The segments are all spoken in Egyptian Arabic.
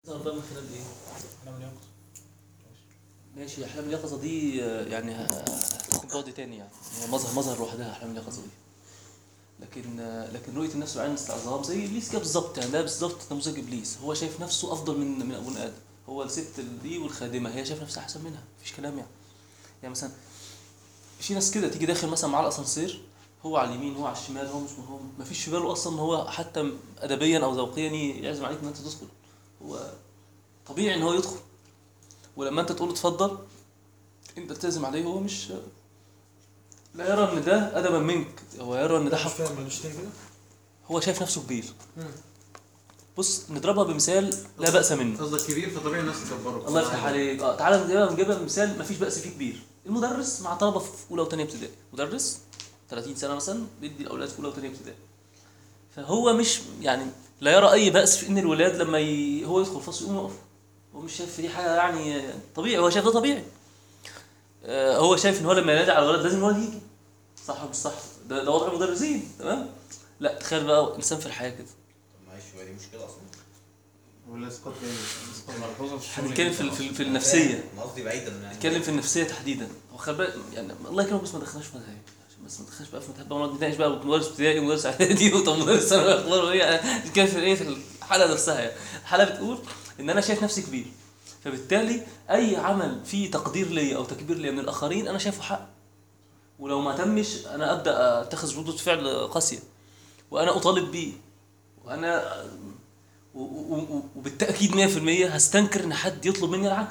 ظهر بقى من خلال ايه؟ احنا من يقظة ماشي احلام اليقظه دي آه، يعني ه- هتاخد بعد تاني يعني هي مظهر مظهر لوحدها احلام اليقظه دي لكن آه، لكن رؤيه النفس بعين الاستعظام زي ابليس كده بالظبط يعني ده بالظبط نموذج ابليس هو شايف نفسه افضل من من ابونا ادم هو الست دي والخادمه هي شايف نفسها احسن منها مفيش كلام يعني يعني مثلا في ناس كده تيجي داخل مثلا معاه الاسانسير هو على اليمين هو على الشمال هو مش هو مفيش في باله اصلا ان هو حتى ادبيا او ذوقيا يعزم عليك ان انت تدخل هو طبيعي ان هو يدخل ولما انت تقول له اتفضل انت تلزم عليه هو مش لا يرى ان ده ادبا منك هو يرى ان ده مش حق فاهم ملوش تاني كده هو شايف نفسه كبير بص نضربها بمثال لا باس منه قصدك كبير فطبيعي الناس تكبره الله يفتح عليك اه تعالى نجيبها نجيبها بمثال مفيش باس فيه كبير المدرس مع طلبه في اولى وثانيه ابتدائي مدرس 30 سنه مثلا بيدي الاولاد في اولى وثانيه ابتدائي فهو مش يعني لا يرى اي باس في ان الولاد لما ي... هو يدخل الفصل يقوم يقف هو مش شايف دي حاجه يعني طبيعي هو شايف ده طبيعي آه هو شايف ان هو لما ينادي على الولد لازم الولد يجي صح ولا مش صح ده, ده وضع المدرسين تمام لا تخيل بقى انسان في الحياه كده طب معلش هو دي مشكله اصلا ولا اسقاط تاني اسقاط ملحوظة في الشغل هنتكلم في, في, في النفسيه انا قصدي بعيدا يعني نتكلم في النفسيه تحديدا هو خلي بالك يعني الله يكرمك بس ما دخلناش في مذاهب عشان بس ما دخلناش بقى في مذاهب بقى ونقعد نتناقش بقى مدرس ابتدائي ومدرس اعدادي وطب مدرس ثانوي اخباره ايه نتكلم في ايه في الحلقه نفسها يعني الحلقه بتقول ان انا شايف نفسي كبير فبالتالي اي عمل فيه تقدير ليا او تكبير ليا من الاخرين انا شايفه حق ولو ما تمش انا ابدا اتخذ ردود فعل قاسيه وانا اطالب بيه وانا و- و- و- وبالتاكيد 100% هستنكر ان حد يطلب مني العكس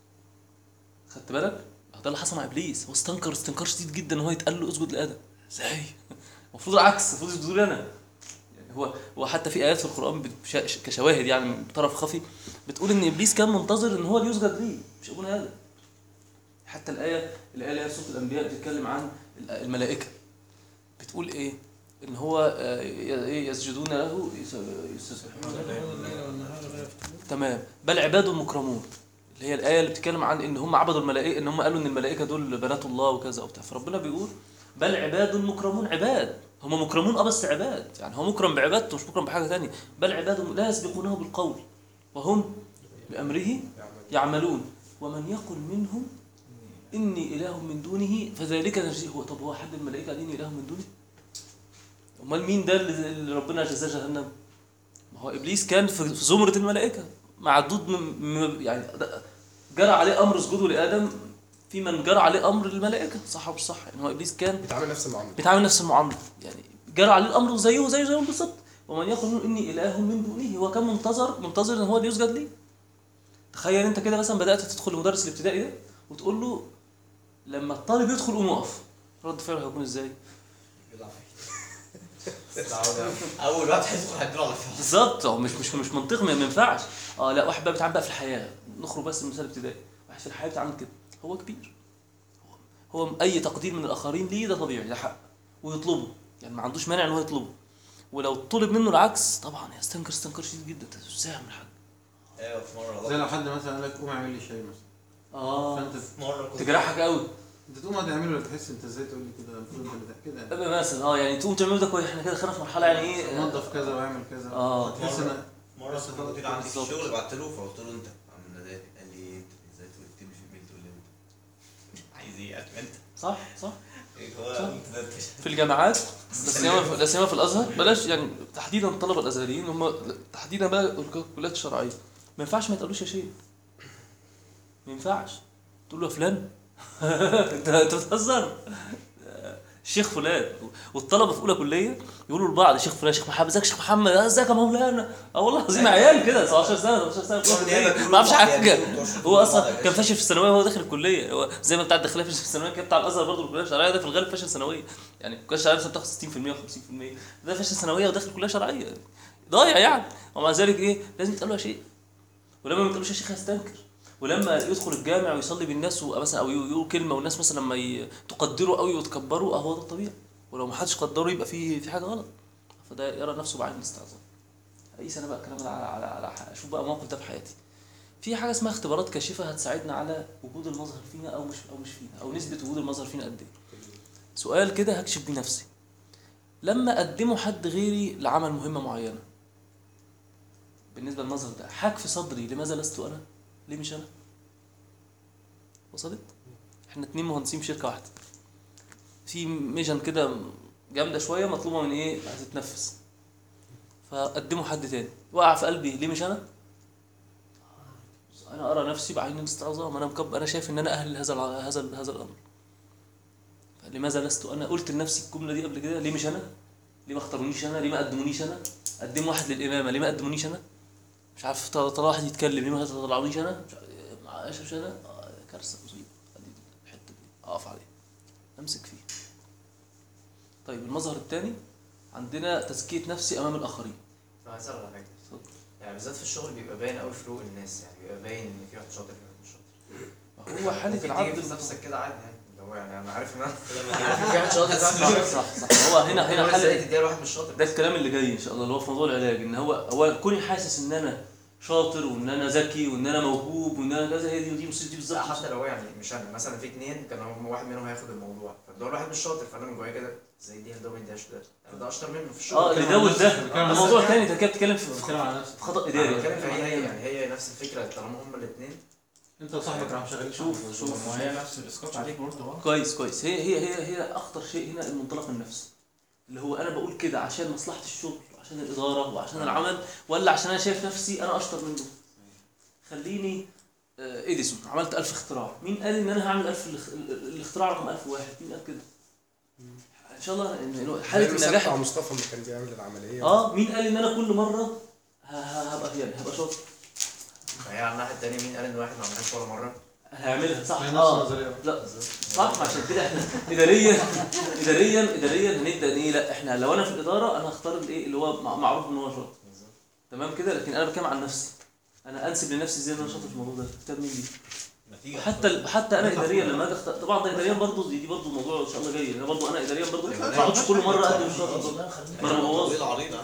خدت بالك؟ هو ده اللي حصل مع ابليس هو استنكر استنكار شديد جدا ان هو يتقال له اسجد لادم ازاي؟ المفروض العكس المفروض يسجدوا لي انا يعني هو هو حتى في ايات في القران بتش- كشواهد يعني من طرف خفي بتقول ان ابليس كان منتظر ان هو اللي يسجد ليه مش ابونا ادم حتى الايه الايه اللي هي في سوره الانبياء بتتكلم عن الملائكه بتقول ايه؟ ان هو آه، ي- يسجدون له يس- يسبحون له الليل والنهار لا يفترون تمام بل عباد مكرمون اللي هي الآية اللي بتتكلم عن إن هم عبدوا الملائكة إن هم قالوا إن الملائكة دول بنات الله وكذا وبتاع فربنا بيقول بل عباد مكرمون عباد هم مكرمون اه بس عباد يعني هو مكرم بعبادته مش مكرم بحاجة تانية بل عباد لا يسبقونه بالقول وهم بأمره يعملون ومن يقل منهم إني إله من دونه فذلك نجزيه هو طب هو حد الملائكة قاعدين إله من دونه أمال مين ده اللي اللي ربنا جزاه جهنم ما هو ابليس كان في في زمره الملائكه معدود من من- يعني ده- جرى عليه امر اسجدوا لادم في من جرى عليه امر الملائكه صح ومش صح يعني هو ابليس كان بيتعامل نفس المعامله بيتعامل نفس المعامله يعني جرى عليه الامر زيه زيه زيهم بالظبط ومن يقول منه اني اله من دونه هو كان منتظر منتظر ان هو اللي يسجد ليه تخيل انت كده مثلا بدات تدخل لمدرس الابتدائي ده وتقول له لما الطالب يدخل قوم اقف رد فعله هيكون ازاي اول واحد هيدخل هيدور على فيه بالظبط هو مش مش مش منطقي ما ما ينفعش اه لا واحد بقى بيتعامل بقى في الحياه نخرج بس من مثال ابتدائي واحد في الحياه بيتعامل كده هو كبير هو هو اي تقدير من الاخرين ليه ده طبيعي ده حق ويطلبه يعني ما عندوش مانع ان هو يطلبه ولو طلب منه العكس طبعا يستنكر استنكار شديد جدا انت ازاي اعمل حاجه ايوه في مره زي لو حد مثلا قال لك قوم اعمل لي شاي مثلا اه فانت في مره كنت تجرحك قوي انت تقوم تعمله تحس انت ازاي تقول لي كده المفروض انت اللي تع- كده يعني. مثلا اه يعني تقوم تعمل ده كويس احنا كده دخلنا في مرحله يعني ايه نظف كذا واعمل كذا آه. تحس ان مره بس كنت خلاص مدير عندي في بالظبط. الشغل بعت له فقلت له انت عم ناداني قال لي انت ازاي تقول تكتب في الميل تقول لي انت عايز ايه قال انت صح صح ايه صح. هو انت ده انت في الجامعات لا سيما في- لا سيما في الازهر بلاش يعني تحديدا الطلبه الازهريين هم تحديدا بقى الكليات الشرعيه ما ينفعش ما يتقالوش يا شيخ ما ينفعش تقول له يا فلان انت انت بتهزر الشيخ فلان والطلبه في اولى كليه يقولوا لبعض يا شيخ فلان شيخ محمد ازيك يا شيخ محمد آه، ازيك يا مولانا اه والله العظيم عيال كده 17 سنه 18 سنه في أولى كلية، ما اعرفش حاجه هو اصلا كان فاشل في الثانويه وهو داخل الكليه هو زي ما بتاع الداخليه فاشل في الثانويه كان بتاع الازهر برضه الكليه الشرعيه ده في الغالب فاشل ثانويه يعني الكليه الشرعيه مثلا بتاخد 60% و50% ده فاشل ثانويه وداخل كليه شرعيه ضايع يعني ومع ذلك ايه لازم يتقال له يا شيخ ولما ما يتقالوش يا شيخ هيستنكر ولما يدخل الجامع ويصلي بالناس مثلا او يقول كلمه والناس مثلا لما ي- تقدره قوي وتكبره اهو ده الطبيعي ولو ما حدش قدره يبقى في في حاجه غلط فده يرى نفسه بعين الاستعظام اي سنه بقى الكلام ده على على على اشوف بقى موقف ده في حياتي في حاجه اسمها اختبارات كاشفه هتساعدنا على وجود المظهر فينا او مش او مش فينا او نسبه وجود المظهر فينا قد ايه سؤال كده هكشف بيه نفسي لما اقدمه حد غيري لعمل مهمه معينه بالنسبه للمظهر ده حاك في صدري لماذا لست انا ليه مش انا وصلت احنا اتنين مهندسين في شركه واحده في ميجن كده جامده شويه مطلوبه من ايه هتتنفذ فقدموا حد تاني وقع في قلبي ليه مش انا انا ارى نفسي بعين الاستعظام انا مكب انا شايف ان انا اهل هذا الع- هذا ال- هذا الامر لماذا لست انا قلت لنفسي الجمله دي قبل كده ليه مش انا ليه ما اختارونيش انا ليه ما قدمونيش انا قدموا واحد للامامه ليه ما قدمونيش انا مش عارف طلع طلع واحد يتكلم ليه ما طلعونيش انا مش عارف- ما مش انا آه، كارثه مصيبه ادي الحته دي اقف عليها امسك فيه طيب المظهر الثاني عندنا تزكيه نفسي امام الاخرين عايز اسال على حاجه اتفضل. يعني بالذات في الشغل بيبقى باين قوي فروق الناس يعني بيبقى باين ان في واحد شاطر في واحد مش شاطر هو حاله ممكن العبد تيجي في الم- نفسك كده عادي يعني اللي هو يعني انا عارف ان انا في واحد شاطر صح صح صح هو هنا هنا ازاي حاله تديها لواحد مش شاطر ده الكلام اللي جاي ان شاء الله اللي هو في موضوع العلاج ان هو هو كوني حاسس ان انا شاطر وان انا ذكي وان انا موهوب وان انا كذا هي دي دي مصيبتي لا بالظبط حتى لو هو يعني مش انا مثلا في اتنين كانوا واحد منهم هياخد الموضوع فالدور واحد مش شاطر فانا من جوايا كده ازاي دي ده ما يديهاش ده يعني ده اشطر منه في الشغل اه اللي دوت ده ده موضوع تاني انت كده بتتكلم في بتتكلم على نفسك في خطا انا اداري بتكلم في هي هي يعني هي نفس الفكره طالما هما الاثنين انت وصاحبك راحوا شغالين شوف شوف ما هي نفس الاسقاط عليك برضه اه كويس كويس هي هي هي هي اخطر شيء هنا المنطلق النفسي اللي هو انا بقول كده عشان مصلحه الشغل وعشان الاداره وعشان العمل ولا عشان انا شايف نفسي انا اشطر منه خليني آه، اديسون عملت ألف اختراع مين قال ان انا هعمل ألف الاخ- ال- الاختراع رقم 1001 مين قال كده ان شاء الله إن- إن حاله المثال النجاح بتاع مصطفى اللي كان بيعمل العمليه اه مين قال ان انا كل مره ه- ه- هبقى يعني هبقى شاطر فهي على الناحيه الثانيه مين قال ان واحد ما عملهاش ولا مره هعملها صح هي نفس اه النظريه لا صح عشان كده احنا اداريا اداريا اداريا هنبدا ان ايه لا احنا لو انا في الاداره انا هختار الايه اللي هو مع- معروف ان هو شاطر تمام كده لكن انا بتكلم عن نفسي انا انسب لنفسي ازاي ان انا شاطر في الموضوع ده كتاب مين دي حتى حتى انا اداريا لما اجي اختار طبعا ده اداريا برضه دي, دي برضه موضوع ان شاء الله جاي انا برضه انا اداريا برضه ما اقعدش كل مره اقدم شاطر برضه. ما انا ببوظ عريضة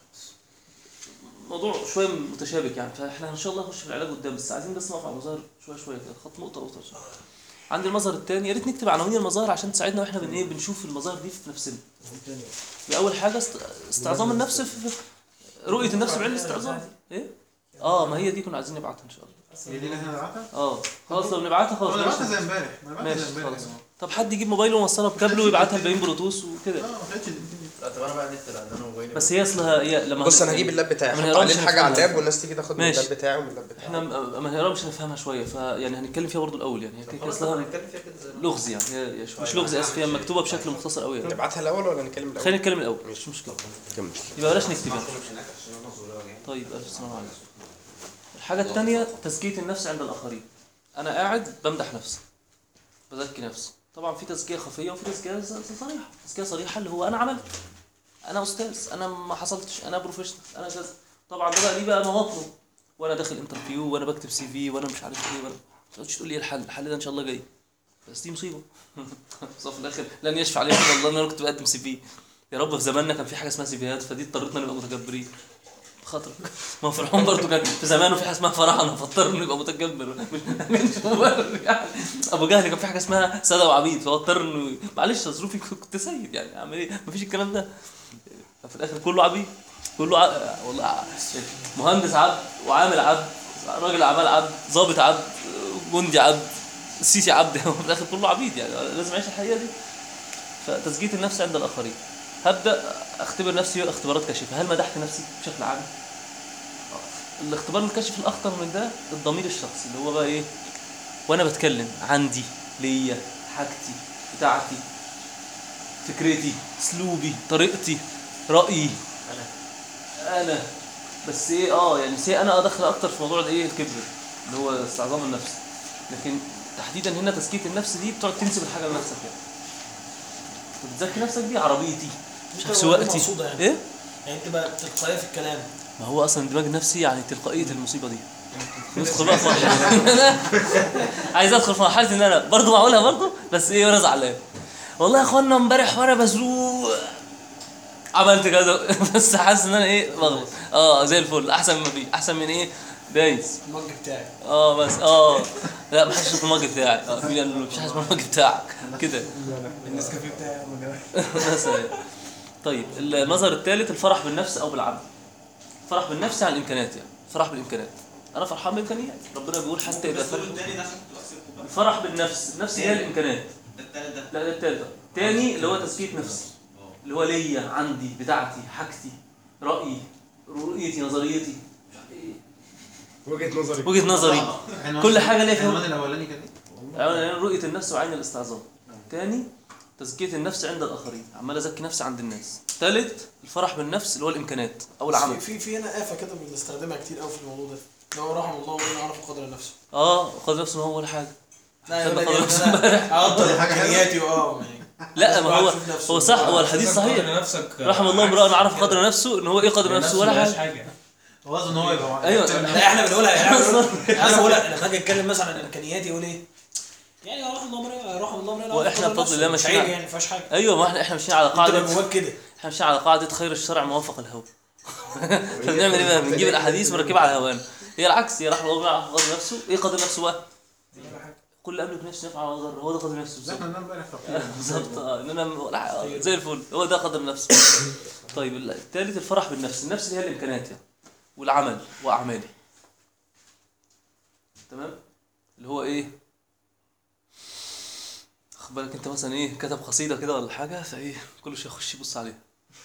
موضوع شويه متشابك يعني فاحنا ان شاء الله نخش في العلاج قدام بس عايزين بس نقف على المظاهر شويه شويه كده خط نقطه نقطه شوية. عندي المظهر الثاني يا ريت نكتب عناوين المظاهر عشان تساعدنا واحنا بن ايه بنشوف المظاهر دي في نفسنا يبقى اول حاجه است... استعظام النفس في في- رؤيه النفس بعين الاستعظام ايه اه ما هي دي كنا عايزين نبعتها ان شاء الله هي دي اللي احنا نبعتها؟ اه خلاص لو نبعتها خلاص انا بعتها ماشي. زي امبارح انا بعتها ماشي زي امبارح خلاص طب حد يجيب موبايله ويوصلها بكابل ويبعتها لباقيين بلوتوث وكده لا ما خدتش الاثنين لا طب انا بقى نت لان انا موبايلي بس هي اصلها هي لما بص انا هن- هجيب اللاب بتاعي ما احط نقراش عليه الحاجه على نفهمها. اللاب والناس تيجي تاخد من ماشي. اللاب بتاعي ومن اللاب بتاعي احنا م- ما هي مش هنفهمها شويه فيعني هنتكلم فيها برضو الاول يعني هي كده كده خلاص اصلها هنتكلم فيها كده زي ما- لغز يعني هي هي مش لغز اسف هي مكتوبه بشكل مختصر قوي يعني نبعتها الاول ولا نتكلم الاول؟ خلينا نتكلم الاول مش مشكله كمل يبقى بلاش نكتب يعني مش هناك عشان انا صغير يعني طيب الف سلام عليكم الحاجه الثانيه تزكيه النفس عند الاخرين انا قاعد بمدح نفسي بزكي نفسي طبعا في تزكيه خفيه وفي تزكيه ص- صريحه تزكيه صريحه اللي هو انا عملت انا استاذ انا ما حصلتش انا بروفيشنال انا كذا طبعا ده بقى ليه بقى مواطنه وانا داخل انترفيو وانا بكتب سي في وانا مش عارف ايه وانا ما تقعدش تقول لي إيه الحل الحل ده ان شاء الله جاي بس دي مصيبه بس في الاخر لن يشفع عليك الا الله ان انا كنت بقدم سي في يا رب في زماننا كان في حاجه اسمها سيفيهات فدي اضطريتنا نبقى متكبرين بخاطرك ما هو فرعون برضه كان في زمانه في حاجه اسمها فراعنه فاضطر انه يبقى متكبر مش مش مبرر يعني ابو جهل كان في حاجه اسمها ساده وعبيد فهو اضطر انه معلش ظروفي كنت سيد يعني اعمل ايه مفيش الكلام ده ففي الاخر كله عبيد كله ع... والله ع- مهندس عبد وعامل عبد راجل اعمال عبد ضابط عبد جندي عبد السيسي عبد في الاخر كله عبيد يعني لازم اعيش الحقيقه دي فتزكيه النفس عند الاخرين هبدا اختبر نفسي اختبارات كاشفه هل مدحت نفسي بشكل عام الاختبار الكاشف الاخطر من ده الضمير الشخصي اللي هو بقى ايه وانا بتكلم عندي ليا حاجتي بتاعتي فكرتي اسلوبي طريقتي رايي انا انا بس ايه اه يعني سي انا ادخل اكتر في موضوع الايه الكبر اللي هو استعظام النفس لكن تحديدا هنا تزكيه النفس دي بتقعد تنسب الحاجه لنفسك يعني بتزكي نفسك دي عربيتي مش عارف سواقتي مقصودة يعني. ايه يعني انت بقى تلقائيه في الكلام ما هو اصلا اندماج نفسي يعني تلقائيه المصيبه دي ندخل بقى في مرحله انا عايز ادخل في مرحله ان انا برضه معقولها برضه بس ايه وانا زعلان والله يا اخوانا امبارح وانا بسوق عملت كذا بس حاسس ان انا ايه بغلط اه زي الفل احسن ما في احسن من ايه دايس المج بتاعي اه بس اه لا ما حدش في المج بتاعي اه مين قال له مفيش حاجه اسمها المج بتاعك كده النسكافيه بتاعي ما جابش مثلا طيب المظهر الثالث الفرح بالنفس او بالعمل الفرح بالنفس عن الامكانيات يعني فرح بالامكانيات انا فرحان بامكانيات ربنا بيقول حتى اذا فرحوا التاني ده عشان تحسبه الفرح بالنفس النفس هي الامكانيات ده التالت ده لا ده التالت بقى. تاني اللي هو تزكيه نفسي اه اللي هو ليا عندي بتاعتي حاجتي رايي رؤيتي نظريتي مش عارف ايه وجهه نظري وجهه نظري عنوان- كل حاجة ليها فهم. العنوان الاولاني كان ايه؟ أولا رؤيه النفس وعين الاستعظام تاني تزكيه النفس عند الاخرين عمال ازكي نفسي عند الناس تالت الفرح بالنفس اللي هو الامكانات او العمل في في في هنا آفة كده بنستخدمها كتير قوي في الموضوع ده اللي هو رحم الله ومن عرف قدر نفسه اه قدر نفسه إن هو ولا حاجه لا خدنا يا قدر بني نفسه انا اقدر دي حاجة حلوة. امكانياتي واه يعني لا ما هو الواحد يشوف نفسه. هو صح هو الحديث صحيح نفسك رحم الله امرأ عرف قدر نفسه ان هو ايه قدر نفسه ولا حاجه حاجه هو قصده ان هو يبقى ايوه لا احنا بنقولها يعني احنا بنقول- انا بقولها لما اجي اتكلم مثلا عن امكانياتي اقول ايه؟ يعني يا رحم الله امرئ رحم الله امرئ وإحنا بفضل الله مش ماشيين عيب على- يعني ما فيهاش حاجه ايوه ما احنا احنا ماشيين على انت اللي قاعده جواك كده احنا ماشيين على قاعده خير الشرع موافق الهوى فبنعمل ايه بقى بنجيب الاحاديث ونركبها على هوانا هي العكس هي رحم الله عرف قدر نفسه ايه قدر نفسه بقى كل املك نفسي نفع ولا ضر هو ده قدر نفسه زي بالظبط احنا امبارح في بالظبط اه ان انا ولا- آه، زي الفل هو ده قدر نفسه طيب الثالث الفرح بالنفس النفس اللي هي الامكانيات يعني والعمل واعمالي تمام اللي هو ايه خد بالك انت مثلا ايه كتب قصيده كده ولا حاجه فايه كل شويه يخش يبص عليها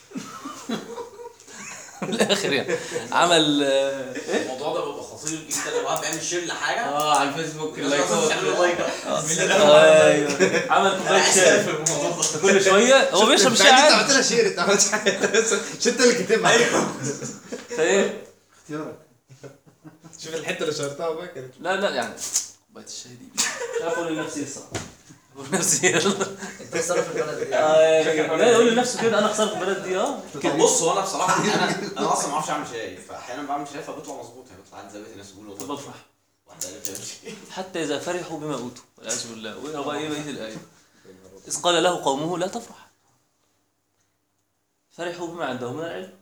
من الاخر يعني عمل آه، ايه الموضوع ده بيبقى خطير جدا لو واحد بيعمل شير لحاجه اه على الفيسبوك تعمل لايك ايوه عمل كوبايه شاي كل شويه هو بيشرب الشاي انت عادي عملت لها شير انت عملت حاجه مش انت اللي كاتبها فايه اختيارك شوف الحته اللي شيرتها بقى كانت لا لا يعني كوبايه الشاي دي مش عارف اقول لنفسي ايه الصراحه اقول لنفسي ايه انت خساره في البلد دي آه، لا يقول لنفسه كده انا خسرت في البلد دي اه طب بص هو انا بصراحه انا انا اصلا ما اعرفش اعمل شاي فاحيانا بعمل شاي فبيطلع مظبوط يعني بيطلع عندي زي بقيه الناس بيقولوا والله بفرح واحده قالت لي شاي حتى اذا فرحوا بما اوتوا والعياذ بالله واقرا بقى ايه بقيه الايه اذ قال له قومه لا تفرح فرحوا بما عندهم من العلم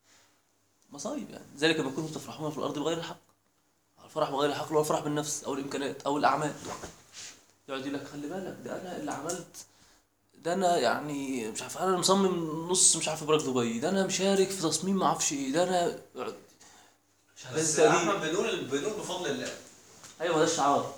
مصايب يعني ذلك ما كنتم تفرحون في الارض بغير الحق الفرح بغير الحق اللي هو الفرح بالنفس او الامكانيات او الاعمال يقعد يقول لك خلي بالك ده انا اللي عملت ده انا يعني مش عارف انا مصمم نص مش عارف ابراج دبي ده انا مشارك في تصميم ما اعرفش ايه ده انا يقعد- شهادات بس تقدير. احنا بنقول بنقول بفضل الله ايوه ده الشعار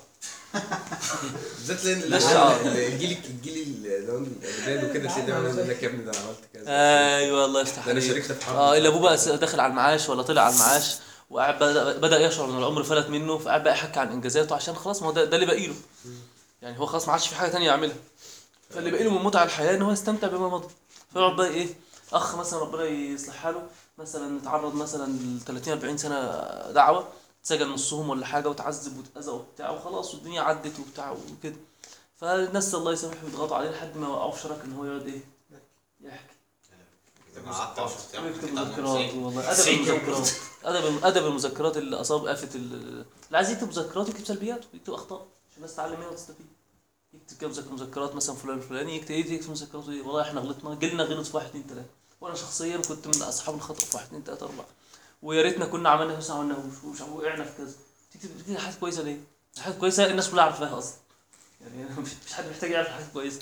بالذات لان ده الشعار. الجيل الجيل اللي هو الاجداد وكده تلاقي دايما يقول لك يا ابني ده انا عملت كذا ايوه الله يفتح ده انا عليك شاركت في حرب اه اللي ابوه بقى س- داخل على المعاش ولا طلع على المعاش وقاعد بدا بدا يشعر ان العمر فلت منه فقاعد بقى يحكي عن انجازاته عشان خلاص ما هو ده, ده اللي باقي له يعني هو خلاص ما عادش في حاجه تانية يعملها فاللي باقي له من متع الحياه ان هو يستمتع بما مضى فيقعد بقى ايه اخ مثلا ربنا يصلح حاله مثلا اتعرض مثلا ل 30 40 سنه دعوه اتسجن نصهم ولا حاجه وتعذب واتاذى وبتاع وخلاص والدنيا عدت وبتاع وكده فالناس الله يسامحهم يضغطوا عليه لحد ما وقعوا في شرك ان هو يقعد ايه يحكي قعدت 10 ايام ويكتب حكيت عن مذكرات نفسي. والله ادب المذكرات ادب ادب المذكرات اللي اصاب افه ال- اللي عايز يكتب مذكرات يكتب سلبياته يكتب اخطاء عشان الناس تتعلم منها وتستفيد يكتب كده مذك- مذكرات مثلا فلان الفلاني يكتب ايه يكتب مذكرات إيه؟ والله احنا غلطنا جيلنا غلط في واحد اثنين ثلاثه وانا شخصيا كنت من اصحاب الخطا في واحد اثنين ثلاثه اربعه ويا ريتنا كنا عملنا بس ما عملناهوش ومش وقعنا في كذا تكتب تكتب حاجات كويسه ليه؟ حاجات كويسه الناس كلها عارفاها اصلا يعني أنا مش مش حد محتاج يعرف حاجات كويسه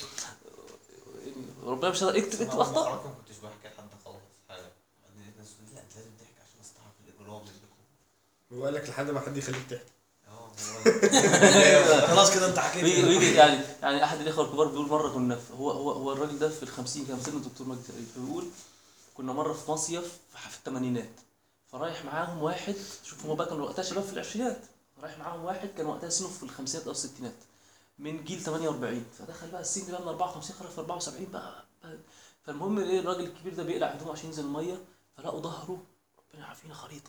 ربنا مش هيقدر- اكتب اكتب اخطاء مرات ما كنتش بحكي لحد خالص حاجه بعدين لقيت ناس تقول لي لا انت لازم تحكي عشان اصلحك في الاجرام اللي هو قال لك لحد ما حد يخليك تحكي اه هو خلاص كده انت حكيت ويجي ويجي يعني يعني احد الاخوه الكبار بيقول مره كنا في هو هو هو الراجل ده في ال 50 كان سن الدكتور مجدي تقريبا فبيقول كنا مره في مصيف في في الثمانينات فرايح معاهم واحد شوف هما بقى كانوا وقتها شباب في العشرينات رايح معاهم واحد كان وقتها سنه في الخمسينات او الستينات من جيل 48 فدخل بقى السن ده من 54 خرج في 74 بقى, بقى فالمهم ايه الراجل الكبير ده بيقلع هدومه عشان ينزل الميه فلقوا ظهره ربنا عارفين خريطه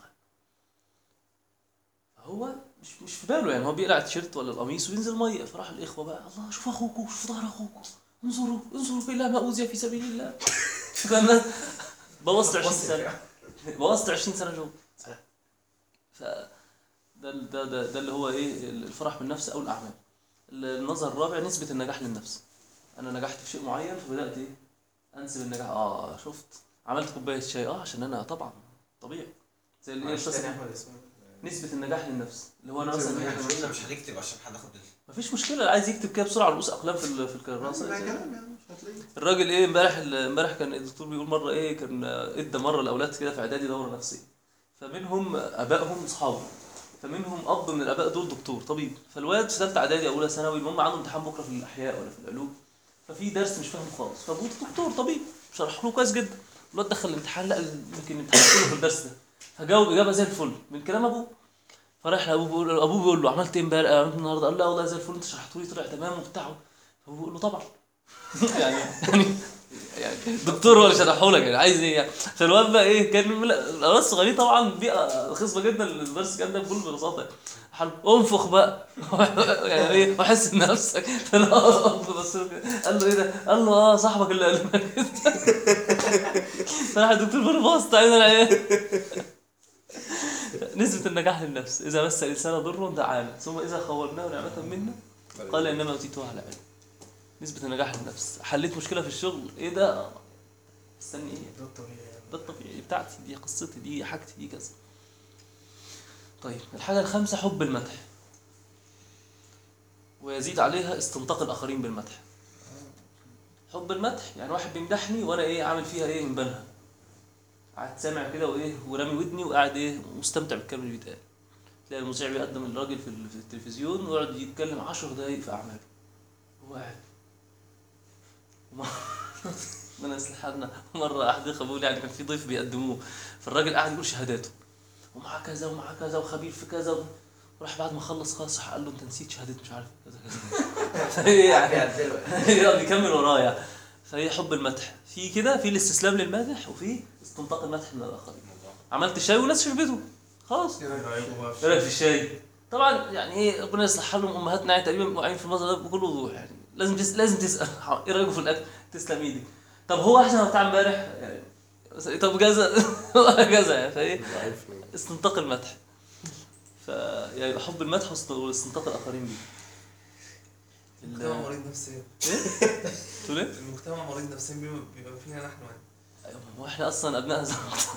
هو مش مش في باله يعني هو بيقلع التيشيرت ولا القميص وينزل ميه فراح الاخوه بقى الله شوف اخوكم شوف ظهر اخوكم انظروا انظروا بالله ما اوذي في سبيل الله فانا بوظت 20 سنه بوظت 20 سنه جوه ف ده ده ده, ده اللي هو ايه الفرح بالنفس او الاعمال النظر الرابع نسبه النجاح للنفس انا نجحت في شيء معين فبدات ايه انسب النجاح اه شفت عملت كوبايه شاي اه عشان انا طبعا طبيعي زي اللي هي معلش تاني القصة يا دي. احمد اسمه نسبه النجاح للنفس اللي هو انا مثلا احنا قلنا مش هنكتب عشان حد ياخد باله مفيش مشكله اللي عايز يكتب كده بسرعه رؤوس اقلام في ال- في الكراسه ده زي- كلام يعني مش هتلاقيه الراجل ايه امبارح امبارح كان الدكتور بيقول مره ايه كان ادى مره الاولاد كده في اعدادي دوره نفسيه فمنهم ابائهم اصحابه فمنهم اب من الاباء دول دكتور طبيب فالواد في ثالثه اعدادي او اولى ثانوي المهم عنده امتحان بكره في الاحياء ولا في العلوم ففي درس مش فاهمه خالص فابوه دكتور طبيب شرح له كويس جدا الواد دخل الامتحان لقى يمكن الامتحان كله في الدرس ده فجاوب اجابه زي الفل من كلام ابوه فراح لابوه بيقول له ابوه بيقول له عملت ايه امبارح عملت النهارده قال له لا والله زي الفل انت شرحته لي طلع تمام وبتاع فهو بيقول له طبعا يعني يعني يعني دكتور هو اللي شرحه لك يعني عايز ايه يعني فالواد بقى ايه كان من الاولاد الصغيرين طبعا بيئه خصبه جدا للدرس كان ده بكل ببساطه حل انفخ بقى يعني ايه وحس بنفسك فلا بص له كده. قال له ايه ده؟ قال له اه صاحبك اللي قال لك كده فراح الدكتور بيقول له بص تعالى العيال نسبة النجاح للنفس إذا مس الإنسان ضر دعانا ثم إذا خولناه نعمة منا قال إنما أوتيته على علم نسبة النجاح للنفس حليت مشكلة في الشغل إيه ده؟ استني إيه؟ ده الطبيعي يعني. ده الطبيعي بتاعتي دي قصتي دي حاجتي دي كذا طيب الحاجة الخامسة حب المدح ويزيد عليها استنطاق الآخرين بالمدح حب المدح يعني واحد بيمدحني وأنا إيه عامل فيها إيه من بالها قاعد سامع كده وإيه ورامي ودني وقاعد إيه مستمتع بالكلام اللي بيتقال تلاقي المذيع بيقدم الراجل في ال- في التلفزيون ويقعد يتكلم عشر دقايق في أعماله وهو قاعد وما- ربنا يصلح حالنا مره احد الاخوه بيقول يعني كان في ضيف بيقدموه فالراجل قاعد يقول شهاداته ومعاه كذا ومعاه كذا وخبير في كذا وراح بعد ما خلص خلاص راح قال له انت نسيت شهاده مش عارف كذا كذا فهي يعني بيعدلوا يقعد يكمل ورايا فهي حب المدح في كده في الاستسلام للمادح وفي استنطاق المدح من الاخرين عملت شاي والناس شربته خلاص ايه رايكم بقى ايه رايك في الشاي؟ طبعا يعني ايه ربنا يصلح حالهم امهاتنا يعني تقريبا واقعين في الموضوع ده بكل وضوح يعني لازم تس... لازم تسال ايه رايكم في الاكل؟ تسلم ايدك طب هو احسن من بتاع امبارح؟ يعني طب كذا وهكذا يعني فايه استنطاق المدح ف يعني حب المدح واست- واستنطاق الاخرين بيه المجتمع ال- مريض نفسيا تقول ايه؟ المجتمع مريض نفسيا بما- بيبقى فينا نحن يعني أيوة، هو احنا اصلا ابناء هذا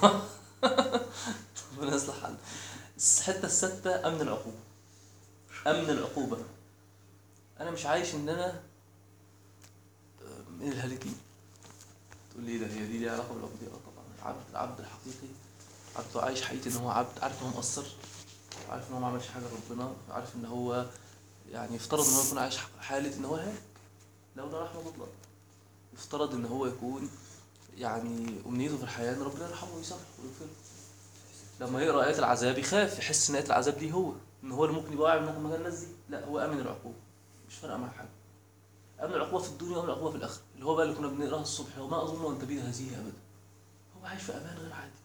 ربنا يصلح حالنا الحته السادسه امن العقوبه امن العقوبه انا مش عايش ان انا من الهالكين تقول لي إيه ده هي دي ليها علاقه بالعقوبه اه طبعا العبد العبد الحقيقي عبد عايش حقيقي ان هو عبد عارف ان هو مقصر عارف ان هو ما عملش حاجه لربنا عارف ان هو يعني يفترض ان هو يكون عايش حاله ان هو هالك لولا رحمه الله يفترض ان هو يكون يعني امنيته في الحياه ان ربنا يرحمه ويسامحه ويغفر له. لما يقرا ايات العذاب يخاف يحس ان ايات العذاب دي هو ان هو اللي ممكن يبقى واقع مكان مكان الناس دي لا هو امن العقوبه مش فارقه معاه حاجه امن العقوبه في الدنيا وامن العقوبه في الاخره اللي هو بقى اللي كنا بنقراها الصبح وما اظن ان تبيد هذه ابدا هو عايش في امان غير عادي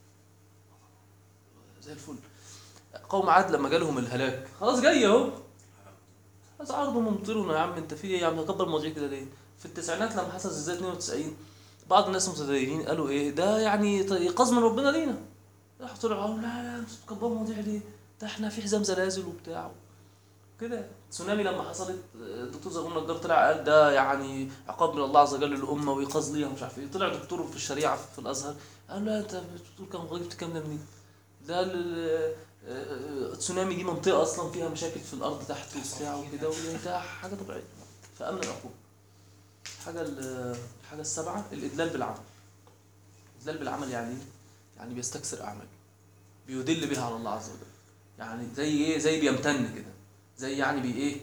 زي الفل قوم عاد لما جالهم الهلاك خلاص جاي اهو خلاص عرضوا ممطرنا يا عم انت في ايه يا عم كبر المواضيع كده ليه في التسعينات لما حصل زلزال 92 بعض الناس المتدينين قالوا ايه ده يعني ط- ايقاظ من ربنا لينا راحوا طلعوا قالوا لا لا انتوا بتكبروا المواضيع ليه ده احنا في حزام زلازل وبتاع كده تسونامي لما حصلت الدكتور زغلول النجار طلع قال ده يعني عقاب من الله عز وجل للامه وايقاظ ليها ومش عارف ايه طلع دكتور في الشريعه في الازهر قال لا انت بتقول كلام جبت الكلام ده منين؟ ده ال- آه، التسونامي دي منطقه اصلا فيها مشاكل في الارض تحت وبتاع وكده وده حاجه طبيعيه فامن العقوبه الحاجه ال- الحاجه السابعه الادلال بالعمل الادلال بالعمل يعني إيه؟ يعني بيستكثر اعماله بيدل بها على الله عز وجل يعني زي ايه زي بيمتن كده زي يعني بي ايه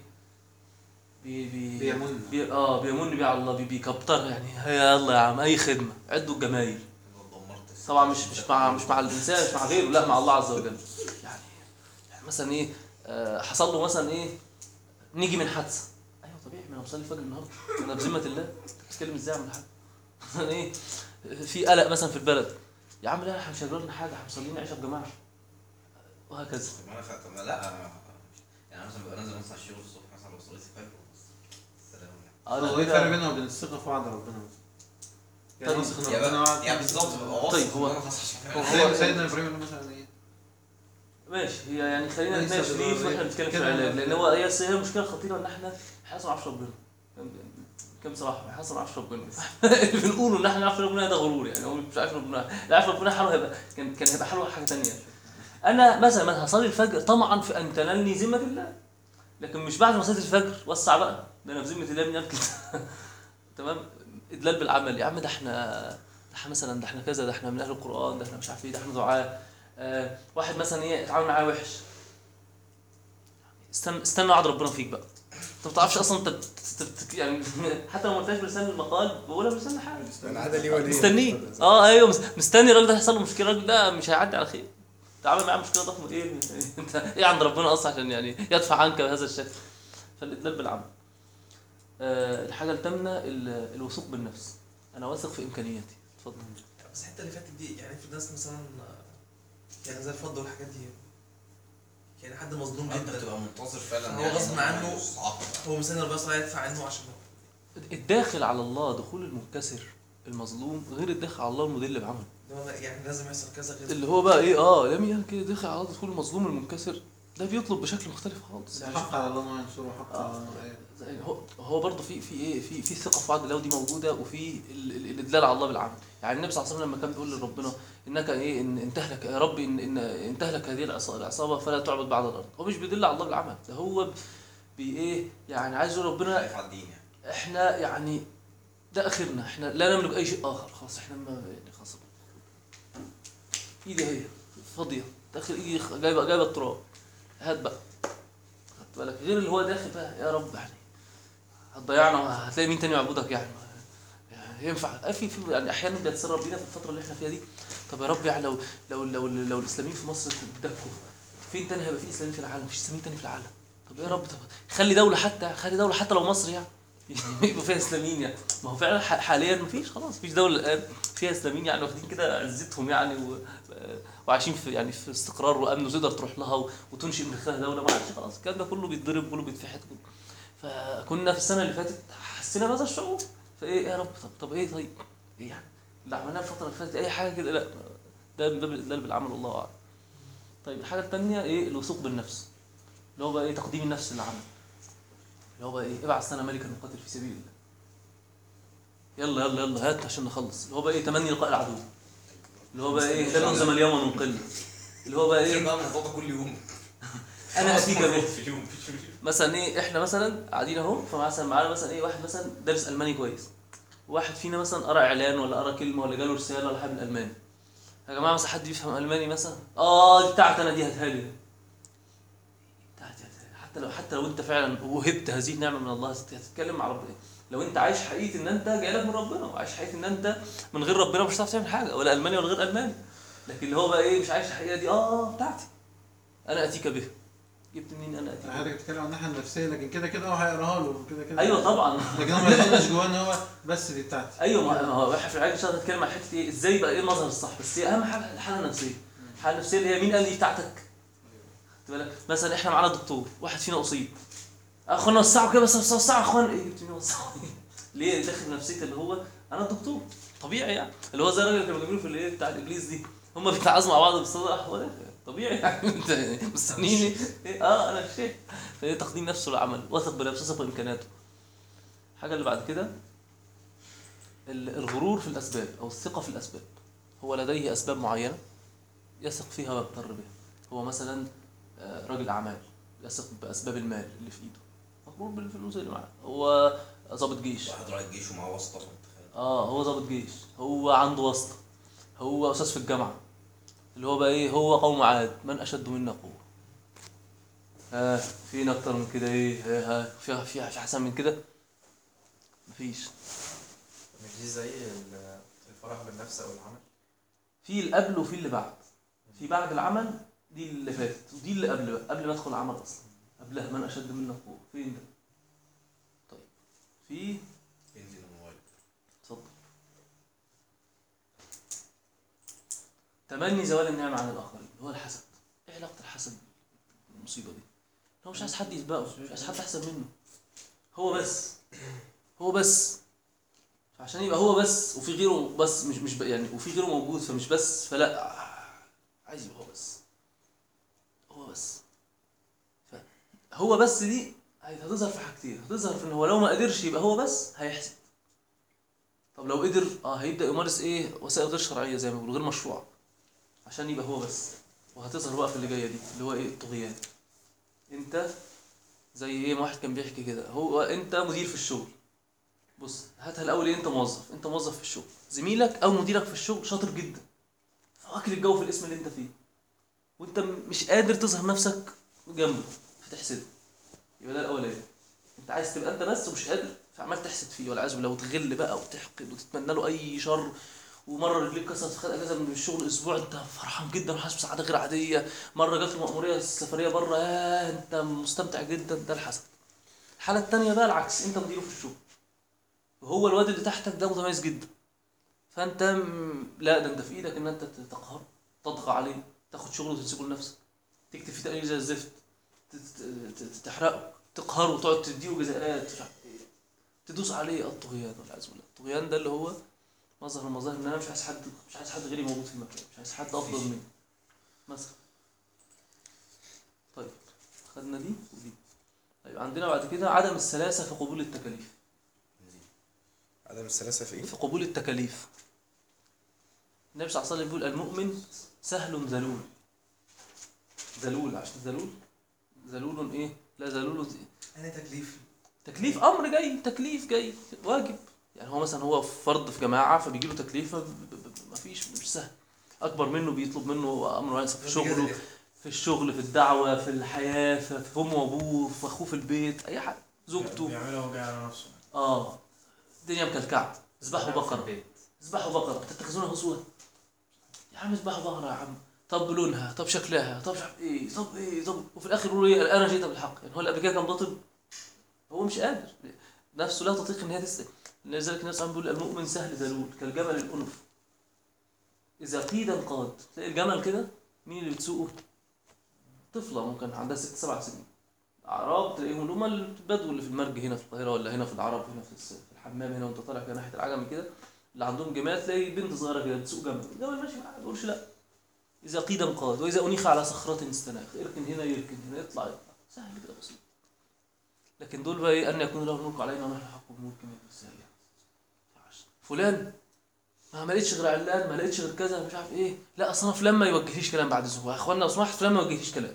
بي بي بيمن. بي اه بيمن بيه على الله بي بيكبتر يعني هيا يلا يا عم اي خدمه عدوا الجمايل دمرت الس- طبعا مش مش مع مش مع الانسان مش مع غيره لا مع الله عز وجل يعني, يعني مثلا ايه آه، حصل له مثلا ايه نيجي من حادثه ايوه طبيعي ما انا بصلي الفجر النهارده انا بذمه الله انت بتتكلم ازاي عن حاجه مثلا ايه في قلق مثلا في البلد يا عم لا احنا مش هيجرى حاجه احنا مصلين عشاء بجماعه وهكذا طب انا خدت لا أنا- يعني مثلا ببقى نازل مثلا الشغل الصبح مثلا لو صليت الفجر بس السلام يعني هو ايه الفرق بيننا وبين الثقه في وعد ربنا يعني طيب، واثق ان يا ربنا بقى- وعد يعني بالظبط ببقى واثق طيب، هو- إن أنا خلاص هو- زي سيدنا ابراهيم قال مثلا ايه ماشي هي يعني خلينا ليس نتناقش فيه بضروري. واحنا بنتكلم في كده. العلاج لان هو هي هي مشكله خطيره ان احنا احنا اصلا ما نعرفش ربنا كم صراحه احنا اصلا ما نعرفش ربنا اللي بنقوله ان احنا نعرف ربنا ده غرور يعني هو مش عارف ربنا اللي عارف ربنا حاله هيبقى كان كان هيبقى حاله حاجه ثانيه انا مثلا مثلا هصلي الفجر طمعا في ان تنالني ذمه الله لكن مش بعد ما صليت الفجر وسع بقى ده انا في ذمه الله من قبل كده تمام ادلال بالعمل يا عم ده احنا ده احنا مثلا ده احنا كذا ده احنا من اهل القران ده احنا مش عارف ايه ده احنا دعاه آه واحد مثلا ايه اتعامل معاه وحش استنى استنى وعد ربنا فيك بقى انت ما تعرفش اصلا انت بت- بت- بت- يعني حتى لو ما قلتهاش بلسان المقال بقولها بلسان الحال من عدا لي ولي مستنيه اه ايوه مس- مستني الراجل ده هيحصل له مشكله الراجل ده مش هيعدي على خير تعامل معاه مشكله ضخمه ايه انت ايه عند ربنا اصلا عشان يعني يدفع عنك بهذا الشكل فالادلال بالعمل آه الحاجه الثامنه ال- الوثوق بالنفس انا واثق في امكانياتي اتفضل بس الحته اللي فاتت دي يعني في ناس مثلا يعني زي الفضه والحاجات دي يعني حد مظلوم انت جدا بتبقى منتظر فعلا هو يعني غصب عنه. يصعقك. هو مثلا ربنا صلى يدفع عنه عشان الداخل على الله دخول المنكسر المظلوم غير الداخل على الله المدل بعمل هو يعني لازم يحصل كذا غير اللي هو بقى ايه اه لم يكن كده داخل على الله دخول المظلوم المنكسر ده بيطلب بشكل مختلف خالص يعني حق على الله ما ينصره حق على الله ما يعين. زي- هو هو برضه في في ايه في في ثقه في وعد الله ودي موجوده وفي ال- ال- الادلال على الله بالعمل يعني النبي صلى الله عليه وسلم لما كان بيقول لربنا انك ايه ان ان تهلك يا رب ان ان ان تهلك هذه العصا- العصابه فلا تعبد بعد الارض هو مش بيدل على الله بالعمل ده هو بي ايه يعني عايز يقول ربنا خايف على الدين يعني احنا يعني ده اخرنا احنا لا نملك اي شيء اخر خلاص احنا ما يعني خلاص ايدي هي فاضيه داخل ايدي خ- جايبه جايبه التراب هات بقى خدت بالك غير اللي هو داخل بقى يا رب يعني هتضيعنا هتلاقي مين تاني يعبدك يعني يعني ينفع آه في في يعني احيانا بيتسرب بينا في الفتره اللي احنا فيها دي طب يا رب يعني لو لو لو, لو الاسلاميين في مصر اتدكوا فين تاني هيبقى في اسلاميين في العالم مفيش اسلاميين تاني في العالم طب يا رب طب خلي دوله حتى خلي دوله حتى لو مصر يعني يبقى فيها اسلاميين يعني ما هو فعلا ح- حاليا مفيش خلاص مفيش دوله الان فيها اسلاميين يعني واخدين كده عزتهم يعني و... وعايشين في يعني في استقرار وامن وتقدر تروح لها و... وتنشئ من خلالها دوله ما عادش خلاص الكلام ده كله بيتضرب كله بيتفحت كله فكنا في السنه اللي فاتت حسينا بهذا الشعور فايه يا رب طب, طب ايه طيب ايه يعني اللي عملناه الفتره اللي فاتت اي حاجه كده لا ده من باب الادلال بالعمل والله اعلم طيب الحاجه الثانيه ايه الوثوق بالنفس اللي هو بقى ايه تقديم النفس للعمل اللي هو بقى ايه ابعث لنا ملكا نقاتل في سبيل الله يلا يلا يلا هات عشان نخلص اللي هو بقى ايه تمني لقاء العدو اللي هو بقى ايه لا نلزم اليوم ننقل اللي هو بقى ايه ايه بقى من الموضوع ده كل يوم انا اتيك به في اليوم في اليوم مثلا ايه احنا مثلا قاعدين اهو فمثلا معانا مثلا ايه واحد مثلا دارس الماني كويس واحد فينا مثلا قرا اعلان ولا قرا كلمه ولا جاله رساله ولا حاجه بالالماني يا جماعه مثلا حد يفهم الماني مثلا اه دي بتاعتي انا دي هاتها لي بتاعتي هاتها لي. حتى لو حتى لو انت فعلا وهبت هذه النعمه من الله هت- هتتكلم مع ربنا لو انت عايش حقيقه ان انت جاي لك من ربنا وعايش حقيقه ان انت من غير ربنا مش هتعرف تعمل حاجه ولا الماني ولا غير الماني لكن اللي هو بقى ايه مش عايش الحقيقه دي اه بتاعتي انا اتيك به جبت منين انا اتيك به حضرتك بتتكلم عن الناحيه النفسيه لكن كده كده هو هيقراها له كده كده ايوه طبعا لكن هو ما يظنش جواه ان هو بس دي بتاعتي ايوه ما ما هو احنا في العلاج الشرعي بنتكلم عن حته ايه ازاي يبقى ايه المظهر الصح بس هي اهم حاجه الحاله النفسيه الحاله النفسيه اللي هي مين قال دي بتاعتك خد بالك مثلا احنا معانا دكتور واحد فينا اصيب اخوانا وسعوا كده بس بس وسعوا يا اخوان ايه جبت منين وسعوا ليه داخل نفسيه اللي هو انا الدكتور طبيعي يعني اللي هو زي الراجل اللي كانوا بيقولوا في الايه بتاع الابليس دي هم بيتعازموا مع بعض بالصدق هو ده طبيعي يعني انت مستنيني إيه؟ اه انا الشيخ فايه تقديم نفسه للعمل واثق بنفسه واثق بامكاناته الحاجه اللي بعد كده ال- الغرور في الأسباب أو الثقة في الأسباب هو لديه أسباب معينة يثق فيها ويغتر بها هو مثلا آه، راجل أعمال يثق بأسباب المال اللي في إيده مغرور بالفلوس اللي معاه هو ضابط جيش واحد رايح الجيش ومعاه واسطه متخيل اه هو ضابط جيش هو عنده واسطة هو أستاذ في الجامعة اللي هو بقى إيه هو قوم عاد من أشد منا قوة ها آه فين أكتر من كده إيه ها ها في في في أحسن من كده مفيش مش دي زي ال- الفرح بالنفس او العمل في اللي قبل وفي اللي بعد في بعد العمل دي اللي فاتت ودي اللي قبل بقى قبل ما ادخل العمل اصلا قبلها من اشد منا قوه فين ده طيب في ينزل الموبايل اتفضل تمني زوال النعمة عن الآخرين هو الحسد ايه علاقة الحسد بالمصيبة دي هو مش عايز حد يسبقه مش عايز حد أحسن منه هو بس هو بس عشان يبقى هو بس وفي غيره بس مش مش ب- يعني وفي غيره موجود فمش بس فلا عايز يبقى هو بس هو بس ف- هو بس دي هتظهر في حاجتين هتظهر في ان هو لو ما قدرش يبقى هو بس هيحسد طب لو قدر اه هيبدا يمارس ايه وسائل غير شرعيه زي ما بيقولوا غير مشروعه عشان يبقى هو بس وهتظهر بقى في اللي جايه دي اللي هو ايه الطغيان انت زي ايه ما واحد كان بيحكي كده هو انت مدير في الشغل بص هاتها الاول ايه انت موظف انت موظف في الشغل زميلك او مديرك في الشغل شاطر جدا فواكل الجو في الاسم اللي انت فيه وانت م- مش قادر تظهر نفسك جنبه فتحسده يبقى ده الاولاني انت عايز تبقى انت بس ومش قادر فعمال تحسد فيه والعياذ بالله وتغل بقى وتحقد وتتمنى له اي شر ومره رجليك كسرت خد اجازه من الشغل اسبوع انت فرحان جدا وحاسس بسعاده غير عاديه مره جات له مأموريه سفريه بره ياه انت مستمتع جدا ده الحسد الحاله الثانيه بقى العكس انت مديره في الشغل وهو الواد اللي تحتك ده متميز جدا فانت م- لا ده انت في ايدك ان انت تقهره تضغى عليه تاخد شغله وتمسكه لنفسك تكتب فيه تقرير زي الزفت ت- ت- ت- تحرقه تقهره وتقعد تديله جزاءات مش عارف ايه تدوس عليه الطغيان والعياذ بالله الطغيان ده اللي هو مظهر من المظاهر ان انا مش عايز حد مش عايز حد غيري موجود في المكان مش عايز حد افضل مني مثلا طيب خدنا دي ودي طيب عندنا بعد كده عدم السلاسه في قبول التكاليف عدم السلاسه في ايه؟ في قبول التكاليف النبي صلى الله عليه وسلم بيقول المؤمن سهل ذلول ذلول عشان ذلول ذلول ايه لا ذلول انا تكليف تكليف امر جاي تكليف جاي واجب يعني هو مثلا هو فرد في جماعه فبيجي له تكليف ما فيش مش سهل اكبر منه بيطلب منه امر معين في شغله في الشغل في الدعوه في الحياه في في امه وابوه في اخوه في البيت اي حاجه زوجته بيعملها وجاي على نفسه اه الدنيا مكلكعه اذبحوا بقره اذبحوا بقره تتخذونها هزوا يا عم اذبحوا بقره يا عم طب لونها طب شكلها طب مش عارف ايه طب ايه طب وفي الاخر يقولوا ايه انا جيت بالحق يعني هو اللي قبل كده كان باطل هو مش قادر نفسه لا تطيق ان هي تسال لذلك الناس عم بيقول المؤمن سهل ذلول كالجمل الانف اذا قيدا قاد تلاقي الجمل كده مين اللي بتسوقه طفله ممكن عندها ست سبع سنين اعراب تلاقيهم اللي هم البدو اللي في المرج هنا في القاهره ولا هنا في العرب هنا في الس- في الحمام هنا وانت طالع كده ناحيه العجمي كده اللي عندهم جمال تلاقي بنت صغيره كده بتسوق جمل الجمل ماشي معاها ما بيقولش لا اذا قيدا قاد واذا انيخ على صخره استناخ اركن هنا يركن هنا يطلع يطلع سهل كده بسيط لكن دول بقى ايه ان يكون له الملك علينا ونحن حق الملك من ازاي يعني ما ينفعش. فلان ما ما لقيتش غير علان ما لقيتش غير كذا مش عارف ايه لا اصل انا فلان ما يوجهليش كلام بعد الزهور يا اخوانا لو سمحت فلان ما يوجهليش كلام